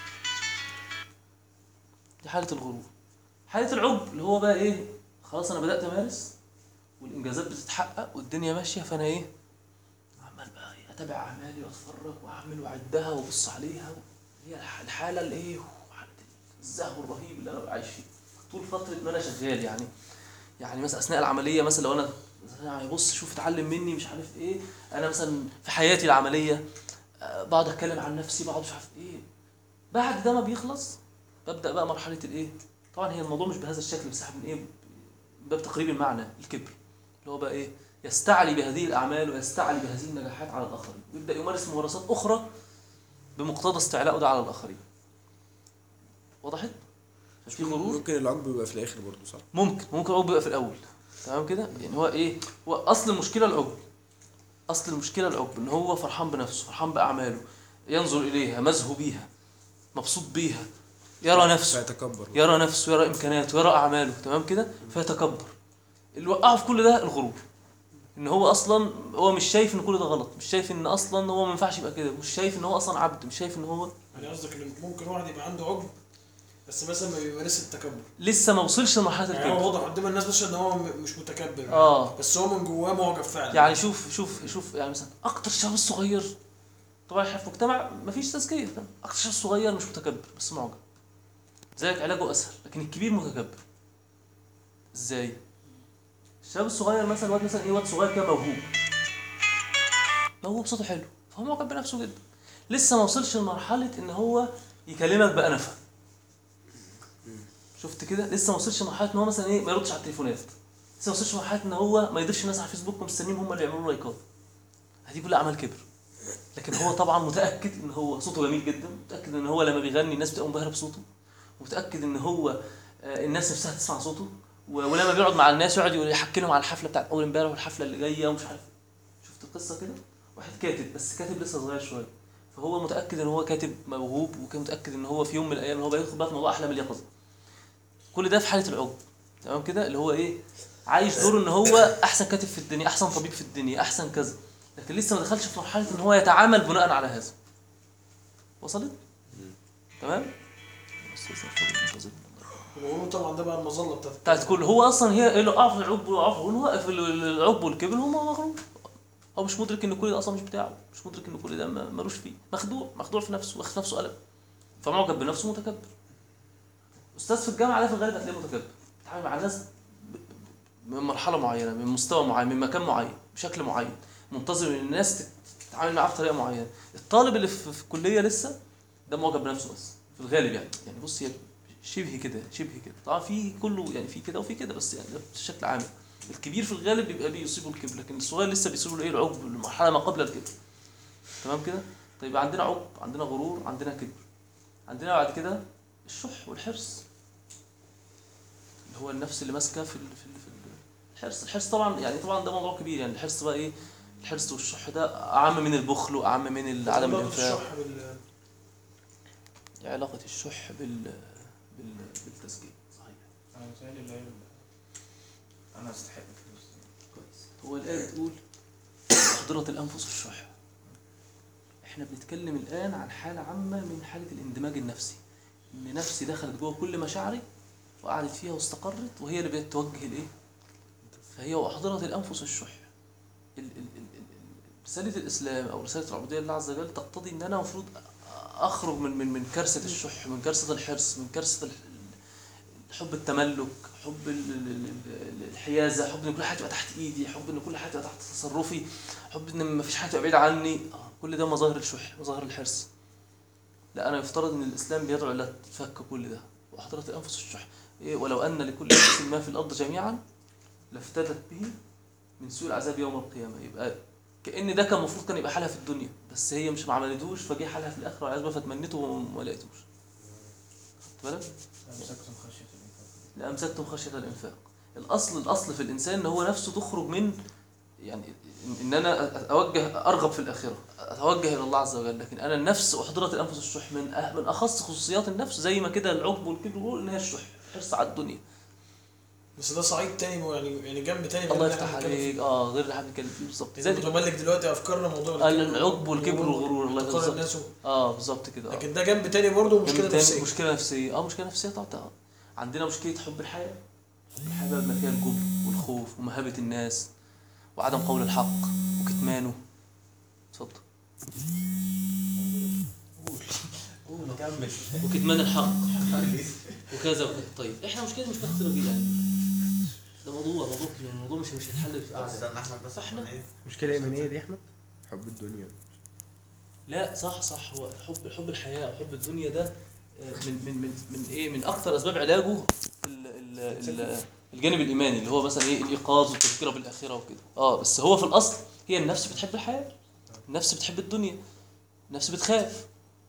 دي حاله الغرور حاله العجب اللي هو بقى ايه خلاص انا بدات امارس والانجازات بتتحقق والدنيا ماشيه فانا ايه عمال بقى إيه اتابع اعمالي واتفرج واعمل واعدها وابص عليها هي الح- الحاله الايه حاله الزهو الرهيب اللي انا عايش فيه طول فتره ما انا شغال يعني يعني مثلا اثناء العمليه مثلا لو انا يعني بص شوف اتعلم مني مش عارف ايه انا مثلا في حياتي العمليه آه، بقعد اتكلم عن نفسي بقعد مش عارف ايه بعد ده ما بيخلص ببدا بقى مرحله الايه طبعا هي الموضوع مش بهذا الشكل بس احنا من ايه باب تقريب المعنى الكبر اللي هو بقى ايه يستعلي بهذه الاعمال ويستعلي بهذه النجاحات على الاخرين ويبدا يمارس ممارسات اخرى بمقتضى استعلاءه ده على الاخرين وضحت في غرور ممكن العجب يبقى في الاخر برضه صح؟ ممكن ممكن العجب يبقى في الاول تمام كده يعني هو ايه هو اصل المشكله العجب اصل المشكله العجب ان هو فرحان بنفسه فرحان باعماله ينظر اليها مزهو بيها مبسوط بيها يرى نفسه فيتكبر يرى نفسه يرى امكانياته يرى اعماله تمام كده فيتكبر اللي وقعه في كل ده الغرور ان هو اصلا هو مش شايف ان كل ده غلط مش شايف ان اصلا هو ما ينفعش يبقى كده مش شايف ان هو اصلا عبد مش شايف ان هو يعني قصدك ان ممكن واحد يبقى عنده عجب بس مثلا ما بيمارسش التكبر لسه ما وصلش لمرحله يعني هو الكبر واضح قدام الناس بس ان هو م- مش متكبر اه بس هو من جواه معجب فعلا يعني شوف شوف شوف يعني مثلا اكتر الشباب الصغير طبعا احنا في مجتمع مفيش تزكيه فاهم؟ اكتر شباب صغير مش متكبر بس معجب ذلك علاجه اسهل لكن الكبير متكبر ازاي الشباب الصغير مثلا واد مثلا ايه واد صغير كده موهوب موهوب صوته حلو فهو معجب بنفسه جدا لسه ما وصلش لمرحله ان هو يكلمك بانفه شفت كده لسه ما وصلش لمرحله ان هو مثلا ايه ما يردش على التليفونات لسه ما وصلش لمرحله ان هو ما يضيفش الناس على الفيسبوك ومستنيين هم اللي يعملوا له لايكات هذه كلها اعمال كبر لكن هو طبعا متاكد ان هو صوته جميل جدا متاكد ان هو لما بيغني الناس بتبقى منبهره بصوته متاكد ان هو آه، الناس نفسها تسمع صوته و- ولما بيقعد مع الناس يقعد يقول- يحكي لهم على الحفله بتاعت اول امبارح والحفله اللي جايه ومش عارف شفت القصه كده واحد كاتب بس كاتب لسه صغير شويه فهو متاكد ان هو كاتب موهوب وكان متاكد ان هو في يوم من الايام ان هو بياخد بقى في موضوع احلام اليقظه كل ده في حاله العجب تمام كده اللي هو ايه عايش دور ان هو احسن كاتب في الدنيا احسن طبيب في الدنيا احسن كذا لكن لسه ما دخلش في مرحله ان هو يتعامل بناء على هذا وصلت تمام وهو طبعا ده بقى المظله بتاعت بتاعت كل هو اصلا هي ايه اللي وقع في العجب والعجب هو في العجب والكبر هو مغرور هو مش مدرك ان كل ده اصلا مش بتاعه مش مدرك ان كل ده ما- ملوش فيه مخدوع مخدوع في نفسه واخد نفسه قلم فمعجب بنفسه متكبر استاذ في الجامعه ده في الغالب هتلاقيه متكبر بيتعامل مع الناس ب- ب- من مرحله معينه من مستوى معين من مكان معين بشكل معين منتظر ان الناس تت- تتعامل معاه بطريقه معينه الطالب اللي في, في الكليه لسه ده معجب بنفسه بس في الغالب يعني يعني بص هي شبه كده شبه كده طبعا في كله يعني في كده وفي كده بس يعني ده بشكل عام الكبير في الغالب بيبقى بيصيبه الكبر لكن الصغير لسه بيصيبه الايه العجب المرحله ما قبل الكبر تمام كده طيب عندنا عجب عندنا غرور عندنا كبر عندنا بعد كده الشح والحرص اللي هو النفس اللي ماسكه في ال في, ال في ال- الحرص الحرص طبعا يعني طبعا ده موضوع كبير يعني الحرص بقى ايه الحرص والشح ده اعم من البخل واعم من ال- عدم ضغط الانفاق الشح بال- إيه علاقه الشح بال بال بالتزكيه صحيح انا متهيألي اللي هي انا استحق الفلوس دي. كويس هو الآية بتقول حضرة الأنفس الشح احنا بنتكلم الآن عن حالة عامة من حالة الاندماج النفسي إن نفسي دخلت جوه كل مشاعري وقعدت فيها واستقرت وهي اللي بتوجه الإيه؟ فهي وأحضرت الأنفس الشح ال- ال- ال- ال- رسالة الإسلام أو رسالة العبودية لله عز وجل تقتضي إن أنا المفروض أخرج من من من كارثة الشح من كارثة الحرص من كارثة ال- حب التملك حب ال- ال- ال- ال- الحيازه حب ان كل حاجه تبقى تحت ايدي حب ان كل حاجه تبقى تحت تصرفي حب ان ما فيش حاجه تبقى بعيده عني آه، كل ده مظاهر الشح مظاهر الحرص لا انا يفترض ان الاسلام بيدعو الى فك كل ده واحضرت الانفس الشح إيه ولو ان لكل نفس ما في الارض جميعا لافتدت به من سوء العذاب يوم القيامه يبقى كان ده كان المفروض كان يبقى حالها في الدنيا بس هي مش ما عملتوش فجه حالها في الاخره والعياذ بالله فتمنته وما لقيتوش خدت بالك امسكتم خشيه الانفاق لأمسكتم خشية الإنفاق الأصل الأصل في الإنسان إن هو نفسه تخرج من يعني إن- إن أنا أتوجه أرغب في الآخرة أتوجه إلى الله عز وجل لكن أنا النفس أحضرت الأنفس الشح من أه- من أخص خصوصيات النفس زي ما كده العجب والكبر بيقول إن هي الشح حرص على الدنيا بس ده صعيد تاني مو- يعني يعني جنب تاني غير الله اللي احنا يفتح بنتكلم فيه. عليك اه غير اللي احنا بنتكلم فيه بالظبط إذا زي متملك دلوقتي افكارنا موضوع قال العجب والكبر والغرور الله افتقار بالظبط الناس و- اه بالظبط كده آه. لكن ده جنب تاني برضه جنب مشكله تاني نفسيه مشكلة نفسية اه مشكلة نفسية طبعا طبعا. عندنا مشكلة حب الحياة حب الحياة بقى بما فيها الجبن والخوف ومهابة الناس وعدم قول الحق وكتمانه اتفضل كمل وكتمان الحق وكذا وكذا طيب احنا مشكلة مشكلة خطيرة جدا يعني ده موضوع موضوع كبير، الموضوع مش مش هيتحل في قعدة استنى احمد بس احنا مشكلة إيمانية دي يا أحمد؟ حب الدنيا لا صح صح هو حب حب الحياه وحب الدنيا ده آه، من من من من ايه من اكثر اسباب علاجه ال ال ال الجانب الايماني اللي هو مثلا ايه الايقاظ والتذكره بالاخره وكده اه بس هو في الاصل هي النفس بتحب الحياه النفس بتحب الدنيا النفس بتخاف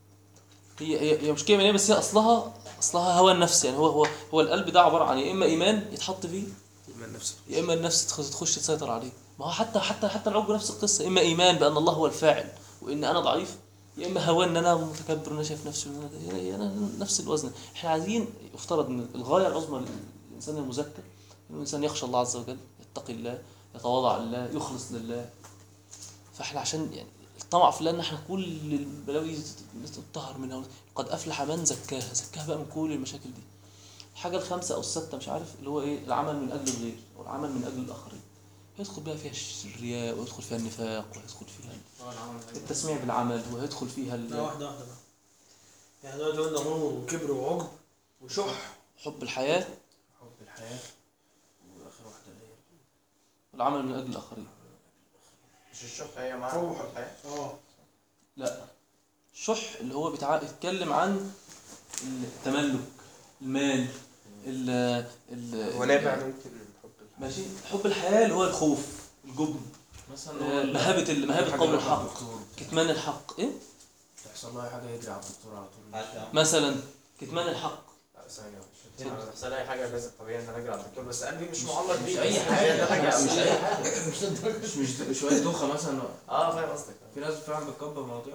هي هي هي مشكله ايمانيه بس هي اصلها اصلها هوى النفس يعني هو هو هو القلب ده عباره عن يا اما ايمان يتحط فيه إيمان نفسه يا اما النفس تخ- تخش تسيطر عليه ما هو حتى حتى حتى العجب نفس القصه اما ايمان بان الله هو الفاعل وان انا ضعيف يا اما هوى ان انا متكبر وانا شايف نفسي وإن انا يعني انا نفس الوزن احنا عايزين يفترض ان الغايه العظمى للانسان المزكى انه الانسان يخشى الله عز وجل يتقي الله يتواضع لله يخلص لله فاحنا عشان يعني الطمع في الله ان احنا كل البلاوي تطهر منها قد افلح من زكاها زكاها بقى من كل المشاكل دي الحاجه الخامسه او السادسه مش عارف اللي هو ايه العمل من اجل الغير او العمل من اجل الاخرين يدخل بقى فيها الرياء ويدخل فيها النفاق ويدخل فيها التسميع بالعمل ويدخل فيها ال- لا واحده واحده بقى يعني دلوقتي قلنا غرور وكبر وعجب وشح حب الحياه حب الحياه واخر واحده اللي هي والعمل من اجل الاخرين مش الشح هي معاها روح. حب الحياة اه لا الشح اللي هو بيتع- بيتكلم عن التملك المال ال ال هو نابع ممكن من حب الحياة ماشي حب الحياه اللي هو الخوف الجبن مثلا آه، مهابه ال- مهابه حاجة قول يروح الحق للدكتور، كتمان الحق ايه تحصل لها حاجه يجري على الدكتور على طول مثلا كتمان الحق لا ثانية واحدة. انا بحصل اي حاجة لازم طبيعي ان انا اجري على الدكتور بس قلبي مش معلق بيه مش اي بس حاجه ده حاجة مش اي حاجه مش مش شويه دوخه مثلا اه فاهم قصدك في ناس فعلا بتكبر مواضيع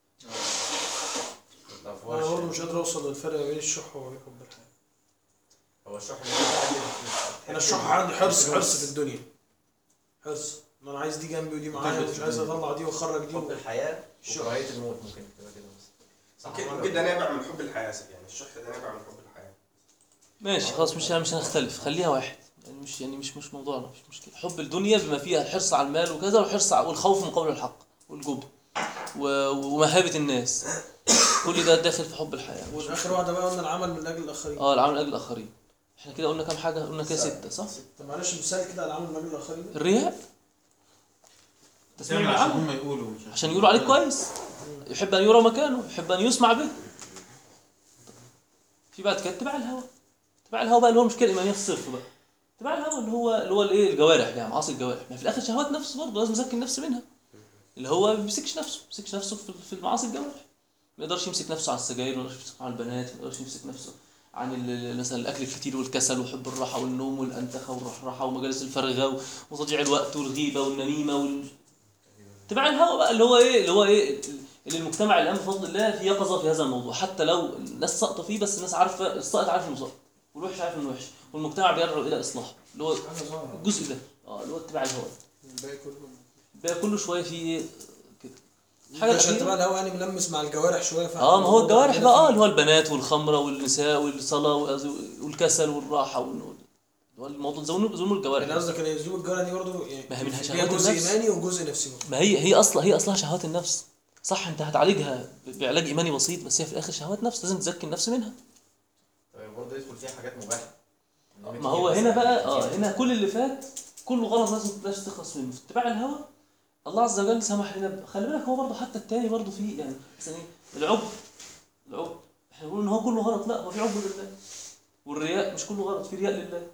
طب هو انا برضه الشح- مش قادر اوصل للفرق بين الشح وبين حب الحياه هو الشح اللي هو بيتعلم- انا الشح عندي حرص حرص في الدنيا حرص ما انا عايز دي جنبي ودي معايا ومش عايز اطلع دي واخرج دي حب و... الحياة وكراهية الموت ممكن تبقى كده بس صح ممكن ولا ممكن ده نابع من حب الحياة يعني الشح ده نابع من حب الحياة ماشي خلاص مش مش هنختلف خليها واحد يعني مش يعني مش مش موضوعنا مش مشكله حب الدنيا بما فيها الحرص على المال وكذا والحرص على والخوف من قول الحق والجبن و- ومهابه الناس كل ده داخل في حب الحياه مش- واخر واحده بقى قلنا العمل من اجل الاخرين اه العمل من اجل الاخرين احنا كده قلنا كام حاجه قلنا كده سته صح طب معلش مثال كده على العمل من اجل الاخرين الرياء تسميع تعمل عشان بالعمل هم يقولوا مش عشان يقولوا عليك كويس يحب ان يرى مكانه يحب ان يسمع به في بعد كده اتباع الهوى اتباع الهوى بقى اللي هو المشكله الايمانيه الصرف بقى اتباع الهوى اللي هو اللي هو الايه الجوارح يعني معاصي الجوارح ما في الاخر شهوات نفس برضه لازم يزكي النفس منها اللي هو ما بيمسكش نفسه ما بيمسكش نفسه في في معاصي الجوارح ما يقدرش يمسك نفسه على السجاير ما يقدرش يمسك على البنات ما يقدرش يمسك نفسه عن ال- ال- مثلا الاكل الكتير والكسل وحب الراحه والنوم والانتخه والرحراحه ومجالس الفارغه وتضييع الوقت والغيبه والنميمه وال اتباع الهوى بقى اللي هو ايه اللي هو ايه اللي المجتمع الان بفضل الله في يقظه في هذا الموضوع حتى لو الناس ساقطه فيه بس الناس عارفه الساقط عارف انه ساقط والوحش عارف انه وحش والمجتمع بيدعو الى اصلاحه اللي هو حاجه ظاهره الجزء ده اه اللي هو اتباع الهوى الباقي كله بقى كله شويه فيه ايه كده الحاجه عشان الأخيرة- تبقى الهوا يعني ملمس مع الجوارح شويه فاحنا اه ما هو الجوارح عندنا بقى اه في- اللي هو البنات والخمره والنساء والصلاه والكسل والراحه وال- اللي هو الموضوع زون زون الجوارح يعني قصدك ان الذنوب الجوارح دي برضه يعني ما هي منها فيها شهوات جزء النفس. ايماني وجزء نفسي برضه ما هي هي اصلا هي اصلها شهوات النفس صح انت هتعالجها ب- بعلاج ايماني بسيط بس هي في الاخر شهوات نفس لازم تزكي النفس منها طيب برضه يدخل فيها حاجات مباحه ما هو هنا بقى اه هنا كل اللي فات كله غلط لازم لازم تخلص منه في اتباع الهوى الله عز وجل سمح لنا ب- خلي بالك هو برضه حتى التاني برضه فيه يعني مثلا ايه العب العب احنا بنقول ان هو كله غلط لا هو في عب لله والرياء مش كله غلط في رياء لله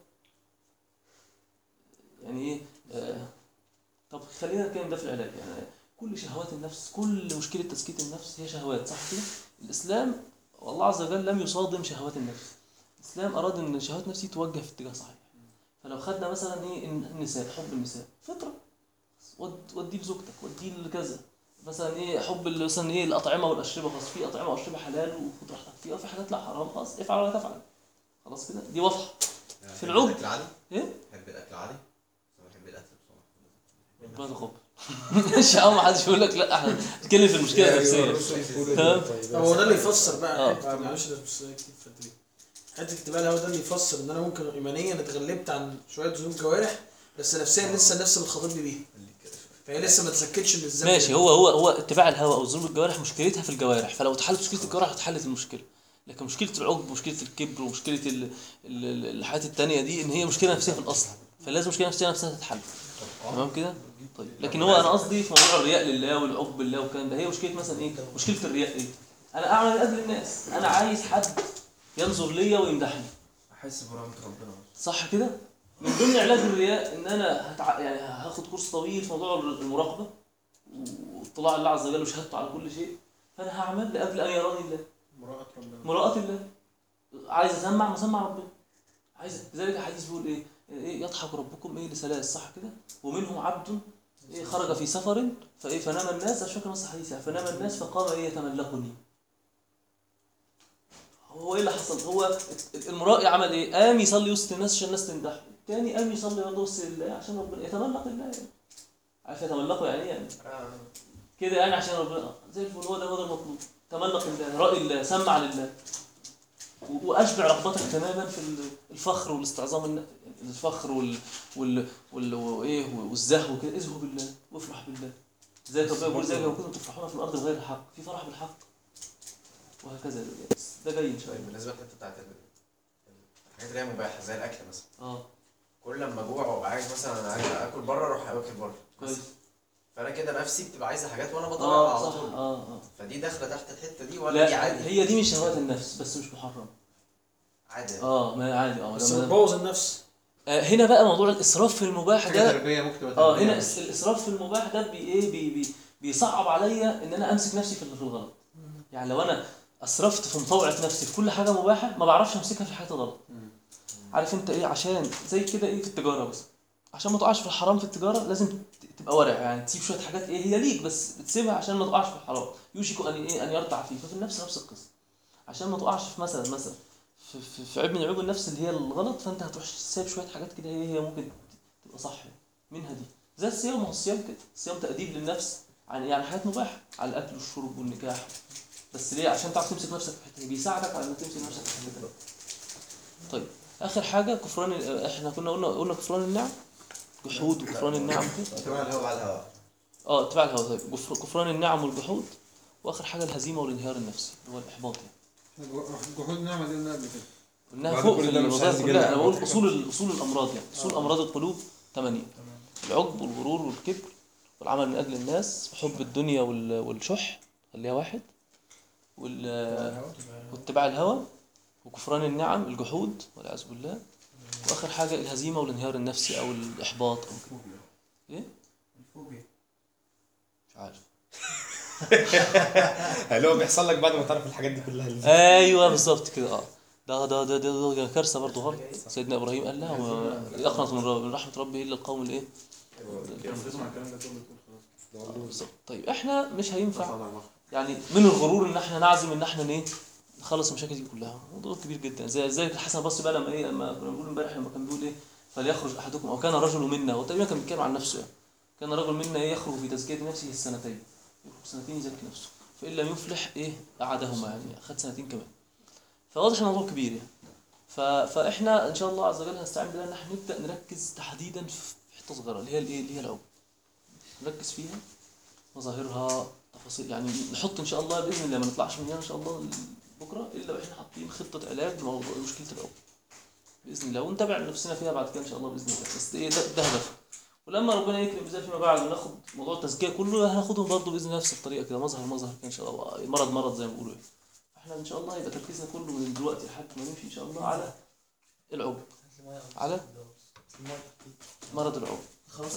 يعني ايه آه طب خلينا نتكلم ده في العلاج يعني كل شهوات النفس كل مشكله تزكيه النفس هي شهوات صح كده الاسلام والله عز وجل لم يصادم شهوات النفس الاسلام اراد ان شهوات النفس توجه في اتجاه صحيح فلو خدنا مثلا ايه النساء حب النساء فطره ود- وديه لزوجتك وديه لكذا مثلا ايه حب ال- مثلا ايه الاطعمه والاشربه خلاص في اطعمه واشربه حلال وخد راحتك فيها وفي حاجات لا حرام خلاص افعل ولا تفعل خلاص كده دي واضحه في العود. الاكل عادي ايه بحب الاكل عادي بس أنا بحب الاكل بصراحه ربنا يتقبل مش يا عم ما حدش يقول لك لا احنا بنتكلم في المشكله النفسيه تمام. طب هو ده اللي يفسر بقى آه. حته معلش ده بس كتير في الحته دي حته اتباع الهوا ده اللي يفسر ان انا ممكن ايمانيا اتغلبت عن شويه ذنوب جوارح بس نفسيا لسه النفس بتخاطبني بيها فهي لسه ما تسكتش من الذنب ماشي هو هو هو اتباع الهوى او ذنوب الجوارح مشكلتها في الجوارح فلو اتحلت مشكله الجوارح اتحلت المشكله لكن مشكله العجب ومشكله الكبر ومشكله ال- ال- ال- الحاجات التانية دي ان هي مشكله نفسيه في الاصل فلازم مشكله نفسيه نفسها تتحل تمام كده طيب لكن هو انا قصدي في موضوع الرياء لله والعجب بالله والكلام ده هي مشكله مثلا ايه مشكله الرياء ايه انا اعمل لاجل الناس انا عايز حد ينظر ليا ويمدحني احس برحمه ربنا بس. صح كده من ضمن علاج الرياء ان انا هتع... يعني هاخد كورس طويل في موضوع المراقبه واطلاع الله عز وجل وشهادته على كل شيء فانا هعمل لاجل ان يراني الله مراءة ربنا مراءة الله عايز اسمع مسمع ربنا عايز لذلك الحديث بيقول ايه ايه يضحك ربكم ايه لثلاث صح كده ومنهم عبد إيه خرج في سفر فايه فنام الناس مش فاكر نص الحديث يعني فنام الناس فقام ايه يتملقني هو ايه اللي حصل هو المرائي عمل ايه قام يصلي وسط الناس عشان الناس تمدحه الثاني قام يصلي برضه وسط الله عشان ربنا يتملق الله يعني عارف يتملقه يعني ايه يعني كده يعني عشان ربنا زي الفل هو ده هو ده المطلوب تملق الله رأي الله سمع لله و- واشبع رغبتك تماما في ال- الفخر والاستعظام الن- الفخر وال وال وال وايه والزهو كده ازهو بالله وافرح بالله زي ربنا بيقول زي لو كنتم تفرحون في الارض بغير الحق في فرح بالحق وهكذا بس ده جاي ان شاء طيب الله بالنسبه للحته بتاعت ال- الحاجات اللي هي مباحه زي الاكل مثلا اه كل لما اجوع وابقى عايز مثلا انا عايز اكل بره اروح اكل بره كويس فانا كده نفسي بتبقى عايزه حاجات وانا بطلع اه على صح طول اه اه فدي داخله تحت الحته دي ولا دي لا عادي هي دي من شهوات النفس بس مش محرم عادي اه ما عادي اه بس لما- بتبوظ النفس آه، هنا بقى موضوع الاسراف في المباح حاجه ده تربيه ممكن تبقى اه تربية. هنا الس- الاسراف في المباح ده بي ايه بي بي بيصعب عليا ان انا امسك نفسي في في الغلط يعني لو انا اسرفت في مطوعه نفسي في كل حاجه مباحه ما بعرفش امسكها في الحاجات الغلط عارف انت ايه عشان زي كده ايه في التجاره بس عشان ما تقعش في الحرام في التجاره لازم ت- تبقى ورع يعني تسيب شويه حاجات ايه هي ليك بس بتسيبها عشان ما تقعش في الحرام يوشك ان ايه ان يرتع فيه ففي النفس نفس القصه عشان ما تقعش في مثلا مثلا في, في, في عيب من عيوب النفس اللي هي الغلط فانت هتروح سايب شويه حاجات كده هي هي ممكن تبقى صح منها دي زي الصيام ما هو الصيام كده الصيام تأديب للنفس عن يعني حاجات مباحة على الأكل والشرب والنكاح بس ليه عشان تعرف تمسك نفسك في الحتة دي بيساعدك على انك تمسك نفسك في الحتة دي طيب آخر حاجة كفران ال- احنا كنا قلنا قلنا كفران النعم جحود وكفران النعم كده تبع الهوا على الهوا اه اتباع الهوى طيب كفر- كفران النعم والجحود واخر حاجه الهزيمه والانهيار النفسي اللي هو الاحباط يعني جحود نعمة دي قلنا قبل كده قلناها بعد فوق كل في ده مش الوظائف عايز كلها يجي انا لنا بقول حاجة. اصول ال- اصول الامراض يعني اصول امراض القلوب ثمانيه العجب والغرور والكبر والعمل من اجل الناس وحب الدنيا وال- والشح خليها واحد وال واتباع الهوى وكفران النعم الجحود والعياذ بالله واخر حاجه الهزيمه والانهيار النفسي او الاحباط او كده ايه الفوبيا مش عارف اللي هو بيحصل لك بعد ما تعرف الحاجات دي كلها اللي ايوه بالظبط كده اه ده ده ده ده, ده كارثه برضه غلط سيدنا ابراهيم قال لا هو يقنط من رب- من رحمه ربه الا القوم الايه تسمع الكلام ده كله تقول خلاص بالظبط طيب احنا مش هينفع طلع مخ. يعني من الغرور ان احنا نعزم ان احنا ايه نخلص المشاكل دي كلها موضوع كبير جدا زي زي الحسن البصري بقى لما ايه لما كنا بنقول امبارح لما كان بيقول ايه فليخرج احدكم او كان رجل منا هو تقريبا كان بيتكلم عن نفسه يعني كان رجل منا ايه يخرج في تزكيه نفسه السنتين يخرج سنتين يزكي نفسه فان لم يفلح ايه قعدهما يعني اخذ سنتين كمان فواضح ان الموضوع كبير يعني ف... فاحنا ان شاء الله عز وجل هنستعين بالله ان احنا نبدا نركز تحديدا في حته صغيره اللي هي الايه اللي هي العقد نركز فيها مظاهرها تفاصيل يعني نحط ان شاء الله باذن الله ما نطلعش من هنا ان شاء الله بكره الا واحنا حاطين خطه علاج لموضوع مشكله العقد باذن الله ونتابع نفسنا فيها بعد كده ان شاء الله باذن الله بس ايه ده, ده هدف ولما ربنا يكرم بذلك فيما بعد وناخد موضوع التزكيه كله هناخده برضه باذن الله نفس الطريقه كده مظهر مظهر كده ان شاء الله مرض مرض زي ما بيقولوا يعني. احنا ان شاء الله يبقى تركيزنا كله من دلوقتي لحد ما نمشي ان شاء الله على العقد على مرض العقد خلاص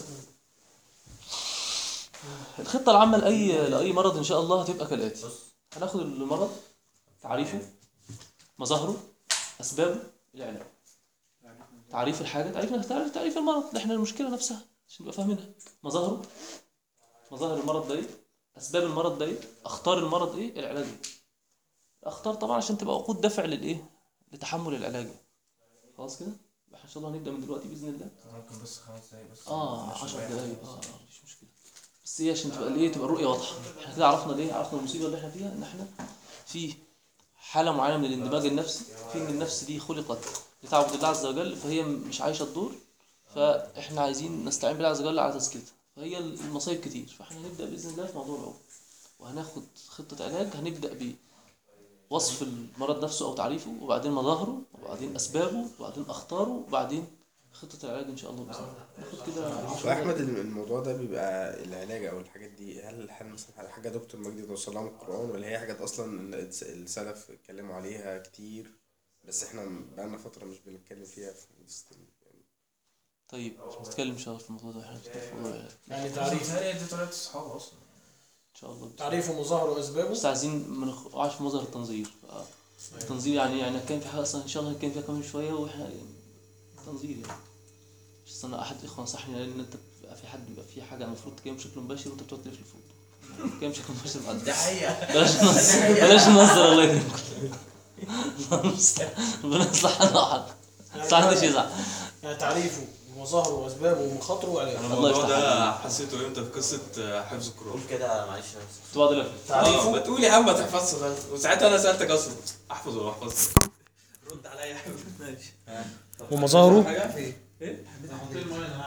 الخطة العامة لأي لأي مرض إن شاء الله هتبقى كالآتي هناخد المرض تعريفه مظاهره أسبابه العلاج تعريف الحاجة تعريف تعريف تعريف المرض اللي احنا المشكلة نفسها عشان نبقى فاهمينها مظاهره مظاهر المرض ده ايه أسباب المرض ده ايه أخطار المرض ايه العلاج ايه أخطار طبعا عشان تبقى وقود دافع للإيه لتحمل العلاج خلاص كده يبقى إحنا إن شاء الله هنبدأ من دلوقتي بإذن الله ممكن بس خمس دقايق بس اه ماشي 10 بقى. دقايق اه آه، مفيش مشكله بس هي عشان تبقى الايه تبقى الرؤيه واضحه احنا كده عرفنا ليه عرفنا المصيبه اللي احنا فيها ان احنا في حاله معينه من الاندماج النفسي في ان النفس دي خلقت لتعبد الله عز وجل فهي مش عايشه الدور فاحنا عايزين نستعين بالله عز وجل على تزكيتها فهي المصايب كتير فاحنا هنبدا باذن الله في موضوع العقد وهناخد خطه علاج هنبدا بوصف المرض نفسه او تعريفه وبعدين مظاهره وبعدين اسبابه وبعدين اخطاره وبعدين خطه العلاج ان شاء الله باذن الله ناخد كده واحمد الموضوع ده بيبقى العلاج او الحاجات دي هل هل مثلا حاجه دكتور مجدي توصل لها من القران ولا هي حاجات اصلا الس- السلف اتكلموا عليها كتير بس احنا بقالنا فتره مش بنتكلم فيها في وسط ال- يعني طيب مش هنتكلم ان شاء الله في الموضوع ده احنا هنتكلم في الموضوع ده يعني تعريف هي دي طريقة الصحاب أصلا ان شاء الله تعريف ومظاهر واسبابه بس عايزين ما نقعش في مظهر التنظير ف- التنظير يعني يعني كان في حاجه اصلا ان شاء الله هنتكلم فيها كمان شويه واحنا تنظير يعني مش استنى احد اخوة نصحني لان انت بيبقى في حد بيبقى في حاجه المفروض تتكلم بشكل مباشر وانت بتقعد تلف الفوق تتكلم بشكل مباشر بعد دي حقيقة بلاش نص بلاش نصر الله يكرمك الله المستعان. ربنا يصلح لنا وحالك بس محدش يزعل يعني تعريفه ومظاهره واسبابه ومخاطره وعلاجه انا الله الموضوع يفتح ده عليك. حسيته امتى في قصه آه، حفظ القران قول كده معلش كنت بعد لف اه ما تقول يا عم ما تحفظش خالص وساعتها انا سالتك اصلا احفظ ولا ما احفظش رد عليا يا حبيبي ماشي ومظاهره حاجه حطيت الميه